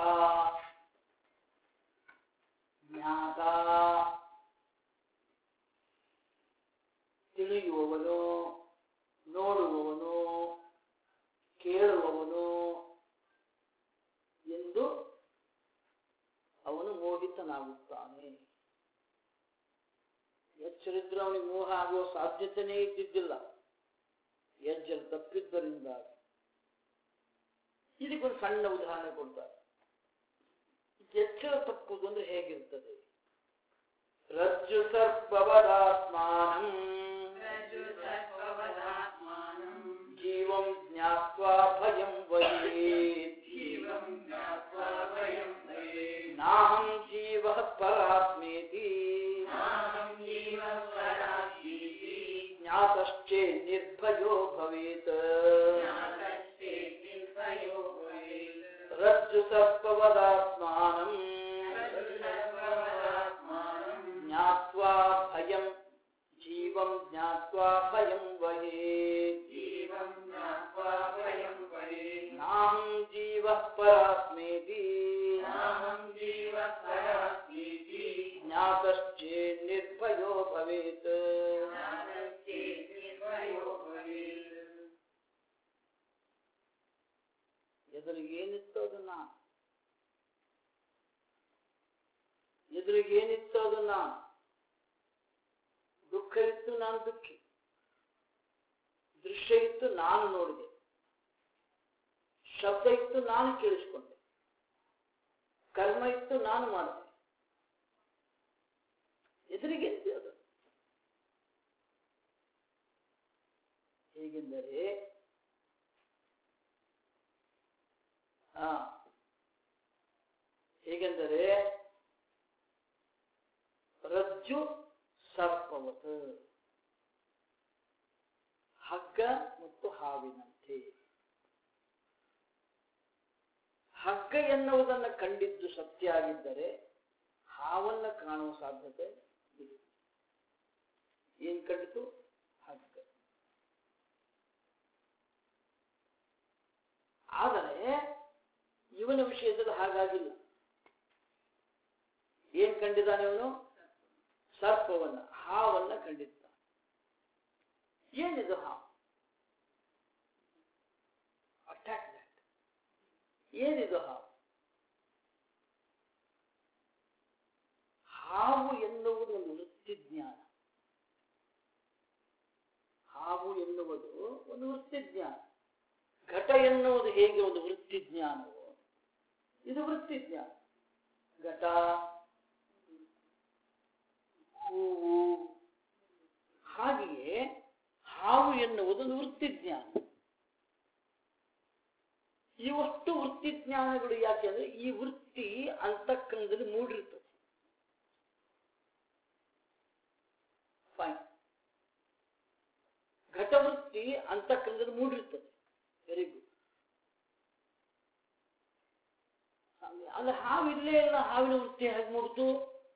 ಜ್ಞಾತ ತಿಳಿಯುವವನು ನೋಡುವವನು ಕೇಳುವವನು ಎಂದು ಅವನು ಮೋಹಿತನಾಗುತ್ತಾನೆ ಎಚ್ಚರಿದ್ರೆ ಅವನಿಗೆ ಮೋಹ ಆಗುವ ಸಾಧ್ಯತೆನೇ ಇದ್ದಿದ್ದಿಲ್ಲ ಎಚ್ಚರ ತಪ್ಪಿದ್ದರಿಂದ ಇದಕ್ಕೊಂದು ಸಣ್ಣ ಉದಾಹರಣೆ ಕೊಡ್ತಾರೆ ಎಚ್ಚರ ತಪ್ಪುವುದು ಅಂದ್ರೆ ಹೇಗಿರ್ತದೆ ರಜ್ಜು ಸರ್ಪವದಾತ್ಮಾನಂ रज्जुसर्पवदात्मानं ಜೀವಂ ಜ್ಞಾತ್ವಾ ಭಯಂ ವಯೇತ್ जीवं ज्ञात्वा वयं भवेत् ನಾಹಂ ಜೀವ ಪರಾತ್ಮೇತಿ नाहं जीवः परात्मीति ಜ್ಞಾತಶ್ಚೇ ನಿರ್ಭಯೋ ಭವೇತ್ ज्ञातश्चेत् निर्भयो भवेत् ರಜ್ಜು ಸರ್ಪವದಾತ್ಮಾನಂ रज्जुसर्पवदात्मानं ಜ್ಞಾತ್ವಾ ಭಯಂ ಜೀವಂ ಜ್ಞಾತ್ವಾ ಭಯಂ ವಹೇತ್ जीवं ज्ञात्वा वयं भवेत् ನಾಹಂ ಜೀವ ಪರಾತ್ಮೇತಿ नाहं जीवः परात्मीति ಜ್ಞಾತಶ್ಚೇ ನಿರ್ಭಯೋ ಭವೇತ್ ज्ञातश्चेत् निर्भयो भवेत् ಎದುರಿಗೇನಿತ್ತು ಅದನ್ನ ಎದುರಿಗೇನಿತ್ತು ಅದನ್ನ ದುಃಖ ಇತ್ತು ನಾನು ದುಃಖಿ ದೃಶ್ಯ ಇತ್ತು ನಾನು ನೋಡಿದೆ ಶಬ್ದ ಇತ್ತು ನಾನು ಕೇಳಿಸ್ಕೊಂಡೆ ಕರ್ಮ ಇತ್ತು ನಾನು ಮಾಡಿದೆ ಎದುರಿಗಿತ್ತು ಅದು ಹೇಗೆಂದರೆ ಹಾ ಹೇಗೆಂದರೆ ರಜ್ಜು ಸರ್ಪವತ್ ಹಗ್ಗ ಮತ್ತು ಹಾವಿನಂತೆ ಹಗ್ಗ ಎನ್ನುವುದನ್ನು ಕಂಡಿದ್ದು ಸತ್ಯ ಆಗಿದ್ದರೆ ಹಾವನ್ನ ಕಾಣುವ ಸಾಧ್ಯತೆ ಇದೆ ಏನ್ ಕಂಡಿತು ಹಗ್ಗ ಆದರೆ ಇವನ ವಿಷಯದಲ್ಲಿ ಹಾಗಾಗಿಲ್ಲ ಏನ್ ಕಂಡಿದ್ದಾನೆ ಇವನು ಸರ್ಪವನ್ನ ಹಾವನ್ನ ಕಂಡಿದ್ದ ಏನಿದು ಹಾವು ಅಟ್ಯಾಕ್ ದಟ್ ಏನಿದು ಹಾವು ಹಾವು ಎನ್ನುವುದು ಒಂದು ವೃತ್ತಿ ಜ್ಞಾನ ಹಾವು ಎನ್ನುವುದು ಒಂದು ವೃತ್ತಿ ಜ್ಞಾನ ಘಟ ಎನ್ನುವುದು ಹೇಗೆ ಒಂದು ವೃತ್ತಿ ಜ್ಞಾನವೋ ಇದು ವೃತ್ತಿ ಜ್ಞಾನ ಘಟ ಹೂವು ಹಾಗೆಯೇ ಹಾವು ಎನ್ನುವುದು ಒಂದು ವೃತ್ತಿ ಜ್ಞಾನ ಇವಷ್ಟು ವೃತ್ತಿ ಜ್ಞಾನಗಳು ಯಾಕೆ ಅಂದ್ರೆ ಈ ವೃತ್ತಿ ಅಂತಃಕರಣದಲ್ಲಿ ಮೂಡಿರ್ತದೆ ಫೈನ್ ಘಟವೃತ್ತಿ ಅಂತಃಕರಣದಲ್ಲಿ ಮೂಡಿರ್ತದೆ ವೆರಿ ಗುಡ್ ಅದು ಹಾವು ಇಲ್ಲೇ ಇಲ್ಲ ಹಾವಿನ ವೃತ್ತಿ ಹೇಗೆ ಮೂಡ್ತು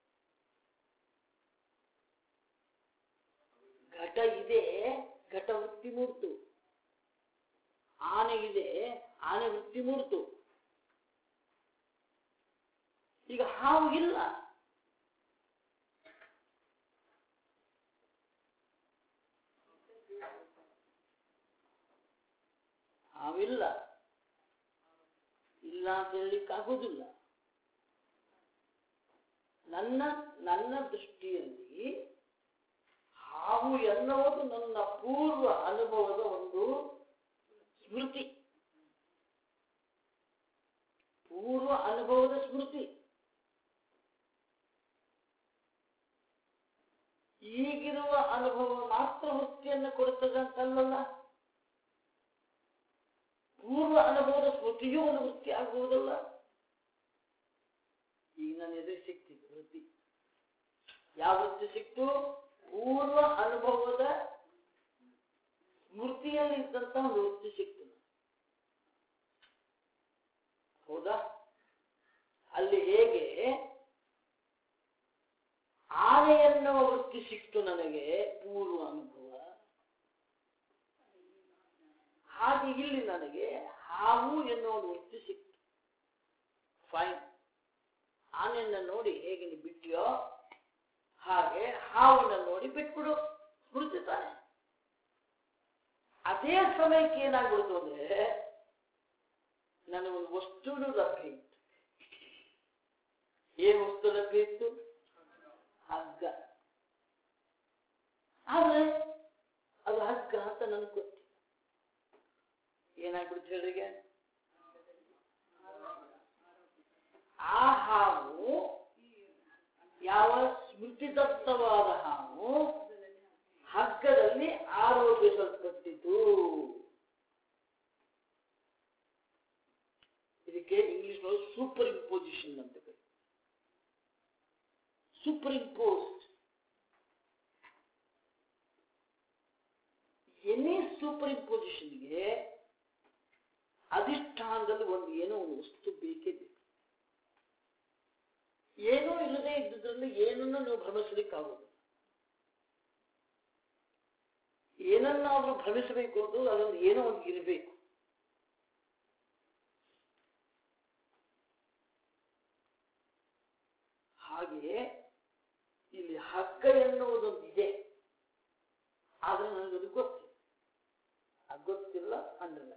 ಘಟ ಇದೆ ಘಟ ವೃತ್ತಿ ಮೂಡ್ತು ಆನೆ ಇದೆ ಆನೆ ವೃತ್ತಿ ಮೂಡ್ತು ಈಗ ಹಾವು ಇಲ್ಲ ಹಾವಿಲ್ಲ ಇಲ್ಲ ಅಂತ ಹೇಳಲಿಕ್ಕಾಗೋದಿಲ್ಲ ನನ್ನ ನನ್ನ ದೃಷ್ಟಿಯಲ್ಲಿ ಹಾವು ಎನ್ನುವುದು ನನ್ನ ಪೂರ್ವ ಅನುಭವದ ಒಂದು ಸ್ಮೃತಿ ಪೂರ್ವ ಅನುಭವದ ಸ್ಮೃತಿ ಈಗಿರುವ ಅನುಭವ ಮಾತ್ರ ಮುಕ್ತಿಯನ್ನು ಕೊಡುತ್ತದೆ ಅಂತಲ್ಲಲ್ಲ ಪೂರ್ವ ಅನುಭವದ ಸ್ಮೃತಿಯೂ ಒಂದು ವೃತ್ತಿ ಆಗಬಹುದಲ್ಲ ಈಗ ನನ್ನ ಎದುರು ಸಿಕ್ತಿತ್ತು ವೃತ್ತಿ ಯಾವ ವೃತ್ತಿ ಸಿಕ್ತು ಪೂರ್ವ ಅನುಭವದ ಸ್ಮೃತಿಯಲ್ಲಿ ಇದ್ದಂತ ಒಂದು ವೃತ್ತಿ ಸಿಕ್ತು ಹೌದಾ ಅಲ್ಲಿ ಹೇಗೆ ಆನೆ ಎನ್ನುವ ವೃತ್ತಿ ಸಿಕ್ತು ನನಗೆ ಪೂರ್ವ ಅನುಭವ ಹಾಗೆ ಇಲ್ಲಿ ನನಗೆ ಹಾವು ಎನ್ನುವ ಒಂದು ವೃತ್ತಿ ಸಿಕ್ತು ಫೈನ್ ಆನೆಯನ್ನ ನೋಡಿ ಹೇಗೆ ನೀ ಬಿಟ್ಟಿಯೋ ಹಾಗೆ ಹಾವನ್ನ ನೋಡಿ ಬಿಟ್ಬಿಡು ಸ್ಮೃತಿ ತಾನೆ ಅದೇ ಸಮಯಕ್ಕೆ ಏನಾಗ್ಬಿಡ್ತು ಅಂದ್ರೆ ನನಗೊಂದು ವಸ್ತುನು ಲಭ್ಯ ಇತ್ತು ಏನ್ ವಸ್ತು ಲಭ್ಯ ಇತ್ತು ಹಗ್ಗ ಆದ್ರೆ ಅದು ಹಗ್ಗ ಅಂತ ನನಗೆ ಗೊತ್ತಿಲ್ಲ ಏನಾಗ್ಬಿಡ್ತು ಹೇಳ್ರಿಗೆ ಆ ಹಾವು ಯಾವ ಸ್ಮೃತಿದತ್ತವಾದ ಹಾವು ಹಗ್ಗದಲ್ಲಿ ಆರೋಪಿಸಲ್ಪಟ್ಟಿತು ಇದಕ್ಕೆ ಇಂಗ್ಲಿಷ್ ಸೂಪರ್ ಇಂಪೋಸಿಷನ್ ಅಂತ ಕರೀತಾರೆ ಸೂಪರ್ ಇಂಪೋಸ್ಡ್ ಎನಿ ಸೂಪರ್ ಇಂಪೋಸಿಷನ್ಗೆ ಅಧಿಷ್ಠಾನದಲ್ಲಿ ಒಂದು ಏನೋ ಒಂದು ವಸ್ತು ಬೇಕೇ ಬೇಕು ಏನೂ ಇಲ್ಲದೆ ಇದ್ದುದರಲ್ಲಿ ಏನನ್ನು ನೀವು ಭ್ರಮಿಸಲಿಕ್ಕಾಗುವುದು ಏನನ್ನಾದ್ರೂ ಭ್ರಮಿಸಬೇಕು ಅಂತ ಅದೊಂದು ಏನೋ ಒಂದು ಇರಬೇಕು ಹಾಗೆಯೇ ಇಲ್ಲಿ ಹಗ್ಗ ಎನ್ನುವುದೊಂದು ಇದೆ ಆದ್ರೆ ನನಗದು ಗೊತ್ತಿಲ್ಲ ಅದು ಗೊತ್ತಿಲ್ಲ ಅಂದ್ರಲ್ಲ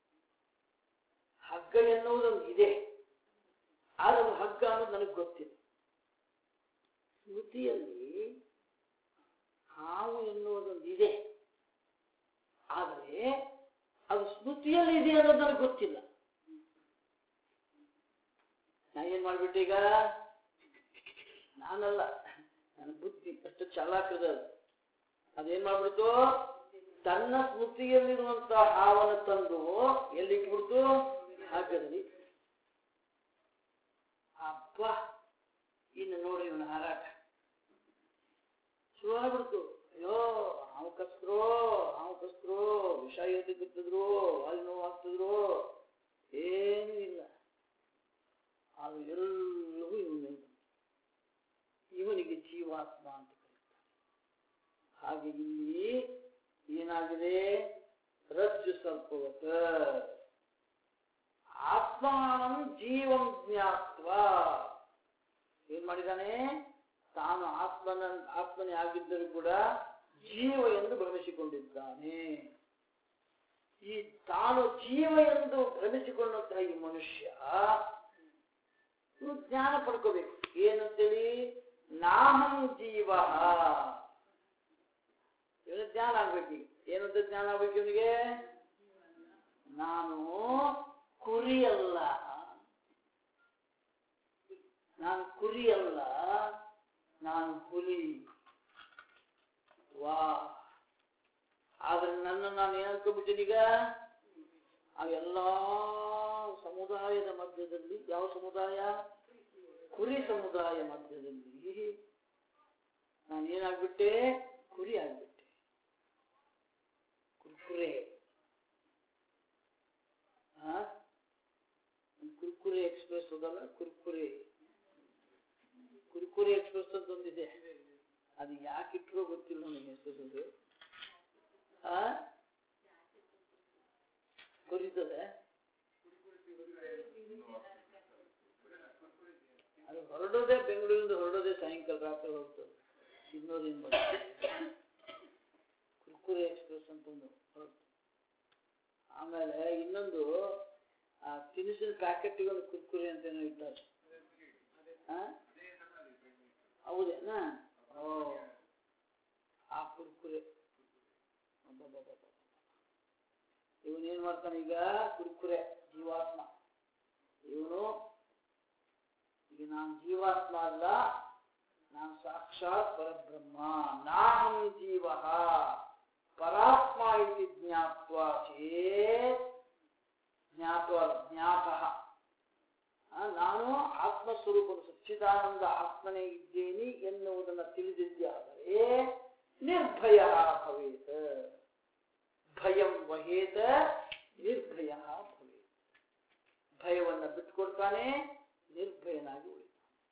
ಹಗ್ಗ ಎನ್ನುವುದೊಂದು ಇದೆ ಆದ್ರೆ ಅದು ಹಗ್ಗ ಅನ್ನೋದು ನನಗೆ ಗೊತ್ತಿಲ್ಲ ಸ್ಮೃತಿಯಲ್ಲಿ ಹಾವು ಎನ್ನುವುದೊಂದು ಇದೆ ಆದರೆ ಅದು ಸ್ಮೃತಿಯಲ್ಲಿ ಇದೆ ಅನ್ನೋದು ನನಗೆ ಗೊತ್ತಿಲ್ಲ ನಾ ಏನ್ ಮಾಡ್ಬಿಟ್ಟೆ ಈಗ ನಾನಲ್ಲ ನನ್ನ ಬುದ್ಧಿ ಅಷ್ಟು ಚಾಲಾಕದ ಅದೇನ್ ಮಾಡ್ಬಿಡ್ತು ತನ್ನ ಸ್ಮೃತಿಯಲ್ಲಿರುವಂತ ಹಾವನ್ನ ತಂದು ಎಲ್ಲಿ ಇಟ್ಬಿಡ್ತು ಹಾಗದಲ್ಲಿ ಅಪ್ಪ ಇನ್ನು ನೋಡಿ ಇವನ ಹಾರಾಟ ಶುರು ಆಗ್ಬಿಡ್ತು ಅಯ್ಯೋ ಹಾವು ಕಸ್ತ್ರೋ ಹಾವು ಕಸ್ತ್ರೋ ವಿಷ ಎದ್ದು ಬಿತ್ತಿದ್ರು ಅಲ್ಲಿ ನೋವು ಆಗ್ತಿದ್ರು ಏನೂ ಇಲ್ಲ ಅದು ಎಲ್ಲವೂ ಇವನೇ ಇವನಿಗೆ ಜೀವಾತ್ಮ ಅಂತ ಕರೀತಾರೆ ಹಾಗೆ ಇಲ್ಲಿ ಏನಾಗಿದೆ ರಜ್ಜು ಸ್ವಲ್ಪವತ ಆತ್ಮಾನಂ ಜೀವಂ ಜ್ಞಾತ್ವ ಏನ್ ಮಾಡಿದಾನೆ ತಾನು ಆತ್ಮನ ಆತ್ಮನೇ ಆಗಿದ್ದರೂ ಕೂಡ ಜೀವ ಎಂದು ಭ್ರಮಿಸಿಕೊಂಡಿದ್ದಾನೆ ಈ ತಾನು ಜೀವ ಎಂದು ಭ್ರಮಿಸಿಕೊಂಡಂತಹ ಈ ಮನುಷ್ಯ ಇವ್ನು ಜ್ಞಾನ ಪಡ್ಕೋಬೇಕು ಏನಂತೇಳಿ ನಾಹಂ ಜೀವ ಇವನು ಜ್ಞಾನ ಆಗ್ಬೇಕು ಏನಂತ ಜ್ಞಾನ ಆಗ್ಬೇಕು ಇವನಿಗೆ ನಾನು ಕುರಿಯಲ್ಲ ನಾನು ಕುರಿಯಲ್ಲ ನಾನು ಹುಲಿ ವಾ ಆದ್ರೆ ನನ್ನ ನಾನು ಏನ್ ಅನ್ಕೊಂಡ್ಬಿಟ್ಟಿನೀಗ ಅವೆಲ್ಲ ಸಮುದಾಯದ ಮಧ್ಯದಲ್ಲಿ ಯಾವ ಸಮುದಾಯ ಕುರಿ ಸಮುದಾಯ ಮಧ್ಯದಲ್ಲಿ ನಾನು ಏನಾಗ್ಬಿಟ್ಟೆ ಕುರಿ ಆಗ್ಬಿಟ್ಟೆ ಕುರ್ಕುರೆ ಆ ಕುರ್ಕುರೆ ಎಕ್ಸ್ಪ್ರೆಸ್ ಹೋದಲ್ಲ ಕುರ್ಕುರೆ ಕುರ್ಕುರೆ ಎಕ್ಸ್ಪ್ರೆಸ್ ಅಂತ ಒಂದಿದೆ ಅದು ಯಾಕೆ ಇಟ್ರೋ ಗೊತ್ತಿಲ್ಲ ನನಗೆ ಹೆಸರು ಆ ಕೊರಿತದೆ ಅದು ಹೊರಡೋದೇ ಬೆಂಗಳೂರಿಂದ ಹೊರಡೋದೇ ಸಾಯಂಕಾಲ ರಾತ್ರಿ ಹೊರಡ್ತದೆ ಇನ್ನೂರಿಂದ ಕುರ್ಕುರೆ ಎಕ್ಸ್ಪ್ರೆಸ್ ಅಂತ ಒಂದು ಹೊರಡ್ತು ಆಮೇಲೆ ಇನ್ನೊಂದು ಆ ತಿನಿಸಿನ ಪ್ಯಾಕೆಟ್ಗೆ ಒಂದು ಕುರ್ಕುರೆ ಅಂತ ಏನೋ ಇಟ್ಟಾರೆ ಆ? ಹೌದೇನಾ ಓ ಆ ಕುರ್ಕುರೆ ಅಬ್ಬಬ್ಬಬ್ಬಬ್ಬ. ಇವನೇನ್ ಮಾಡ್ತಾನೆ ಈಗ ಕುರ್ಕುರೆ ಜೀವಾತ್ಮ ಇವನು ಈಗ ನಾನು ಜೀವಾತ್ಮ ಅಲ್ಲ ನಾನು ಸಾಕ್ಷಾತ್ ಪರಬ್ರಹ್ಮ ನಾಹಂ ಜೀವ ಪರಾತ್ಮ ಇತಿ ಜ್ಞಾತ್ವ ಚೇತ್ ಜ್ಞಾತ್ವ ಜ್ಞಾತಃ ಆ, ನಾನು ಆತ್ಮಸ್ವರೂಪದ ಸಚ್ಚಿದಾನಂದ ಆತ್ಮನೇ ಇದ್ದೇನೆ ಎನ್ನುವುದನ್ನು ತಿಳಿದಿದ್ದಾದರೆ ನಿರ್ಭಯ ಭವೇತ್ ಭಯಂ ವಹೇತ ನಿರ್ಭಯ ಭವೇತ್ ಭಯವನ್ನು ಬಿಟ್ಕೊಡ್ತಾನೆ ನಿರ್ಭಯನಾಗಿ ಉಳಿತಾನೆ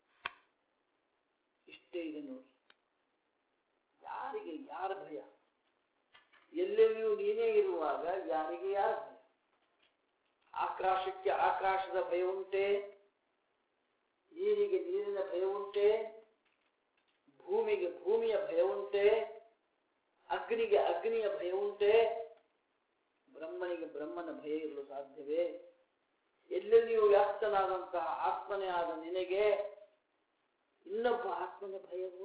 ಇಷ್ಟೇ ಇದೆ ನೋಡಿ ಯಾರಿಗೆ ಯಾರ ಭಯ ಎಲ್ಲೆಲ್ಲಿಯೂ ನೀನೇ ಇರುವಾಗ ಯಾರಿಗೆ ಯಾರ ಭಯ ಆಕಾಶಕ್ಕೆ ಆಕಾಶದ ಭಯ ಉಂಟೆ ನೀರಿಗೆ ನೀರಿನ ಭಯ ಉಂಟೆ ಭೂಮಿಗೆ ಭೂಮಿಯ ಭಯ ಉಂಟೆ ಅಗ್ನಿಗೆ ಅಗ್ನಿಯ ಭಯ ಉಂಟೆ ಬ್ರಹ್ಮನಿಗೆ ಬ್ರಹ್ಮನ ಭಯ ಇರಲು ಸಾಧ್ಯವೇ ಎಲ್ಲೆಲ್ಲಿಯೂ ವ್ಯಾಪ್ತನಾದಂತಹ ಆತ್ಮನೇ ಆದ ನಿನಗೆ ಇನ್ನೊಬ್ಬ ಆತ್ಮನ ಭಯವು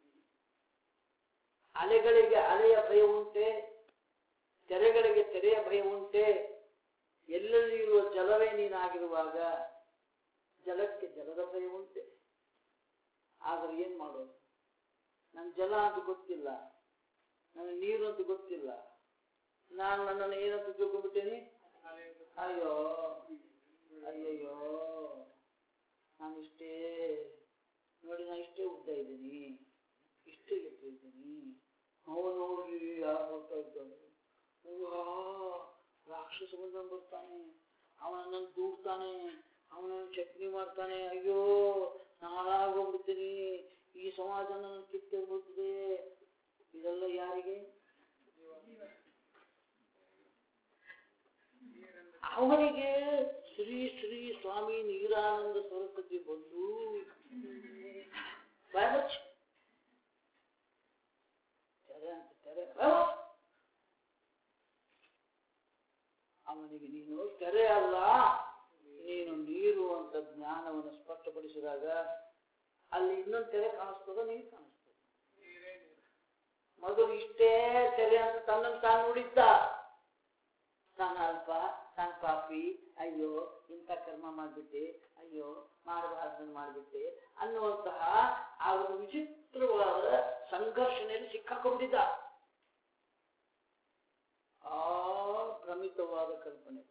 ಅಲೆಗಳಿಗೆ ಅಲೆಯ ಭಯ ಉಂಟೆ ತೆರೆಗಳಿಗೆ ತೆರೆಯ ಭಯ ಉಂಟೆ ಎಲ್ಲೆಲ್ಲಿ ಇರುವ ಜಲವೇ ನೀನಾಗಿರುವಾಗ ಜಲಕ್ಕೆ ಜಲದ ಭಯ ಉಂಟೆ ಆದರೆ ಏನ್ ಮಾಡೋದು ನನ್ ಜಲ ಅಂತ ಗೊತ್ತಿಲ್ಲ ನನಗೆ ನೀರು ಅಂತ ಗೊತ್ತಿಲ್ಲ ನಾನು ನನ್ನನ್ನು ಏನಂತ ತಿಳ್ಕೊಂಡ್ಬಿಟ್ಟೇನಿ ಅಯ್ಯೋ ಅಯ್ಯಯ್ಯೋ ನಾನು ಇಷ್ಟೇ ನೋಡಿ ನಾನು ಇಷ್ಟೇ ಉದ್ದ ಇದ್ದೀನಿ ಇಷ್ಟೇ ಎತ್ತರ ಇದ್ದೀನಿ ಅವನು ಹೋಗಿ ಯಾರು ಬರ್ತಾ ಇದ್ದಾನೆ ಅವ್ವಾ, ರಾಕ್ಷಸ ಬಂದ ಬರ್ತಾನೆ ಅವನನ್ನು ದೂಡ್ತಾನೆ ಅವನನ್ನು ಚಟ್ನಿ ಮಾಡ್ತಾನೆ ಅಯ್ಯೋ ನಾಳಾಗೋಗ್ಬಿಡ್ತೀನಿ ಈ ಸಮಾಜ ನನ್ನ ಕಿತ್ತೋಗ್ಬಿಡ್ತದೆ ಇದೆಲ್ಲ ಯಾರಿಗೆ ಅವನಿಗೆ ಶ್ರೀ ಶ್ರೀ ಸ್ವಾಮಿ ನೀರಾನಂದ ಸರಸ್ವತಿ ಬಂದು ಬಾಯ್ಮುಚ್ಚ್. ತೆರೆ ಅಂತ ತೆರೆ ಬಾಯ್ಮುಚ್ಚ್. ಅವನಿಗೆ ನೀನು ತೆರೆ ಅಲ್ಲ ನೀನು ನೀರು ಅಂತ ಜ್ಞಾನವನ್ನು ಸ್ಪಷ್ಟಪಡಿಸಿದಾಗ ಅಲ್ಲಿ ಇನ್ನೊಂದು ತೆರೆ ಕಾಣಿಸ್ತದ ನೀರು ಕಾಣಿಸ್ತದೆ ಮೊದಲು ಇಷ್ಟೇ ತೆರೆ ಅಂತ ತನ್ನನ್ನು ತಾನು ನೋಡಿದ್ದ ನಾನು ಅಲ್ಪ ನಾನು ಪಾಪಿ ಅಯ್ಯೋ ಇಂಥ ಕರ್ಮ ಮಾಡಿಬಿಟ್ಟೆ ಅಯ್ಯೋ ಮಾಡಬಾರ್ದನ್ನು ಮಾಡಿಬಿಟ್ಟೆ ಅನ್ನುವಂತಹ ಆ ಒಂದು ವಿಚಿತ್ರವಾದ ಸಂಘರ್ಷಣೆಯಲ್ಲಿ ಸಿಕ್ಕಾಕೊಂಡಿದ್ದ ಆ ಭ್ರಮಿತವಾದ ಕಲ್ಪನೆ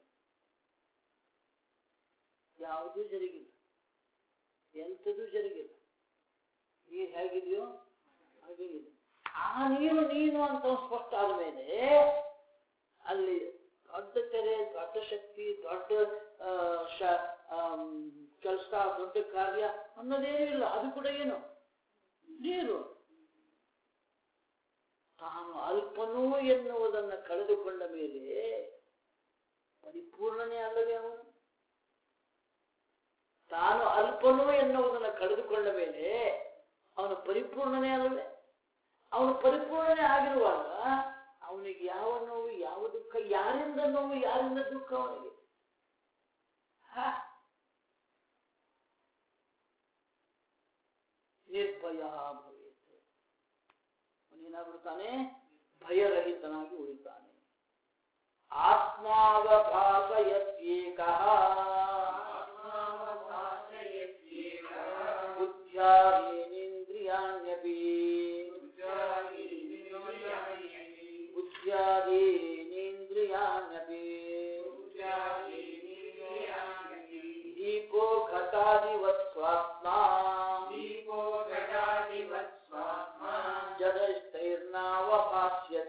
ಯಾವುದೂ ಜರುಗಿಲ್ಲ ಎಂಥದೂ ಜರುಗಿಲ್ಲ ನೀರು ಹೇಗಿದೆಯೋ ಹಾಗೆ ಇದೆ ಆ ನೀರು ನೀನು ಅಂತ ಸ್ಪಷ್ಟ ಆದಮೇಲೆ ಅಲ್ಲಿ ದೊಡ್ಡ ತೆರೆ ದೊಡ್ಡ ಶಕ್ತಿ ದೊಡ್ಡ ಆ, ಶ- ಆಮ್, ಕೆಲಸ ದೊಡ್ಡ ಕಾರ್ಯ ಅನ್ನೋದೇನೂ ಇಲ್ಲ ಅದು ಕೂಡ ಏನು ನೀರು ತಾನು ಅಲ್ಪನೂ ಎನ್ನುವುದನ್ನು ಕಳೆದುಕೊಂಡ ಮೇಲೆ ಪರಿಪೂರ್ಣನೇ ಅಲ್ಲವೇ ಅವನು ತಾನು ಅಲ್ಪನೂ ಎನ್ನುವುದನ್ನು ಕಳೆದುಕೊಂಡ ಮೇಲೆ ಅವನು ಪರಿಪೂರ್ಣನೇ ಅಲ್ಲವೇ ಅವನು ಪರಿಪೂರ್ಣನೇ ಆಗಿರುವಾಗ ಅವನಿಗೆ ಯಾವ ನೋವು ಯಾವ ದುಃಖ ಯಾರಿಂದ ನೋವು ಯಾರಿಂದ ದುಃಖ ಅವನಿಗೆ ಹ? ನಿರ್ಭಯ ಭವೇತ್ ಅವನೇನಾಗ್ಬಿಡ್ತಾನೆ ಭಯರಹಿತನಾಗಿ ಉಳಿತಾನೆ ಆತ್ಮಾವಭಾಸಯತ್ಯೇಕ ಬುದ್ಧ್ಯಾದೀನೇಂದ್ರಿಯಾಣ್ಯಪಿ ಬುದ್ಧ್ಯಾದೀನೇಂದ್ರಿಯಾಣ್ಯಪಿ ದೀಪೋ ಘಟಾದಿವತ್ ಸ್ವಾತ್ಮಾ ಜಡಸ್ಥೈರ್ನಾವಭಾಸ್ಯತೆ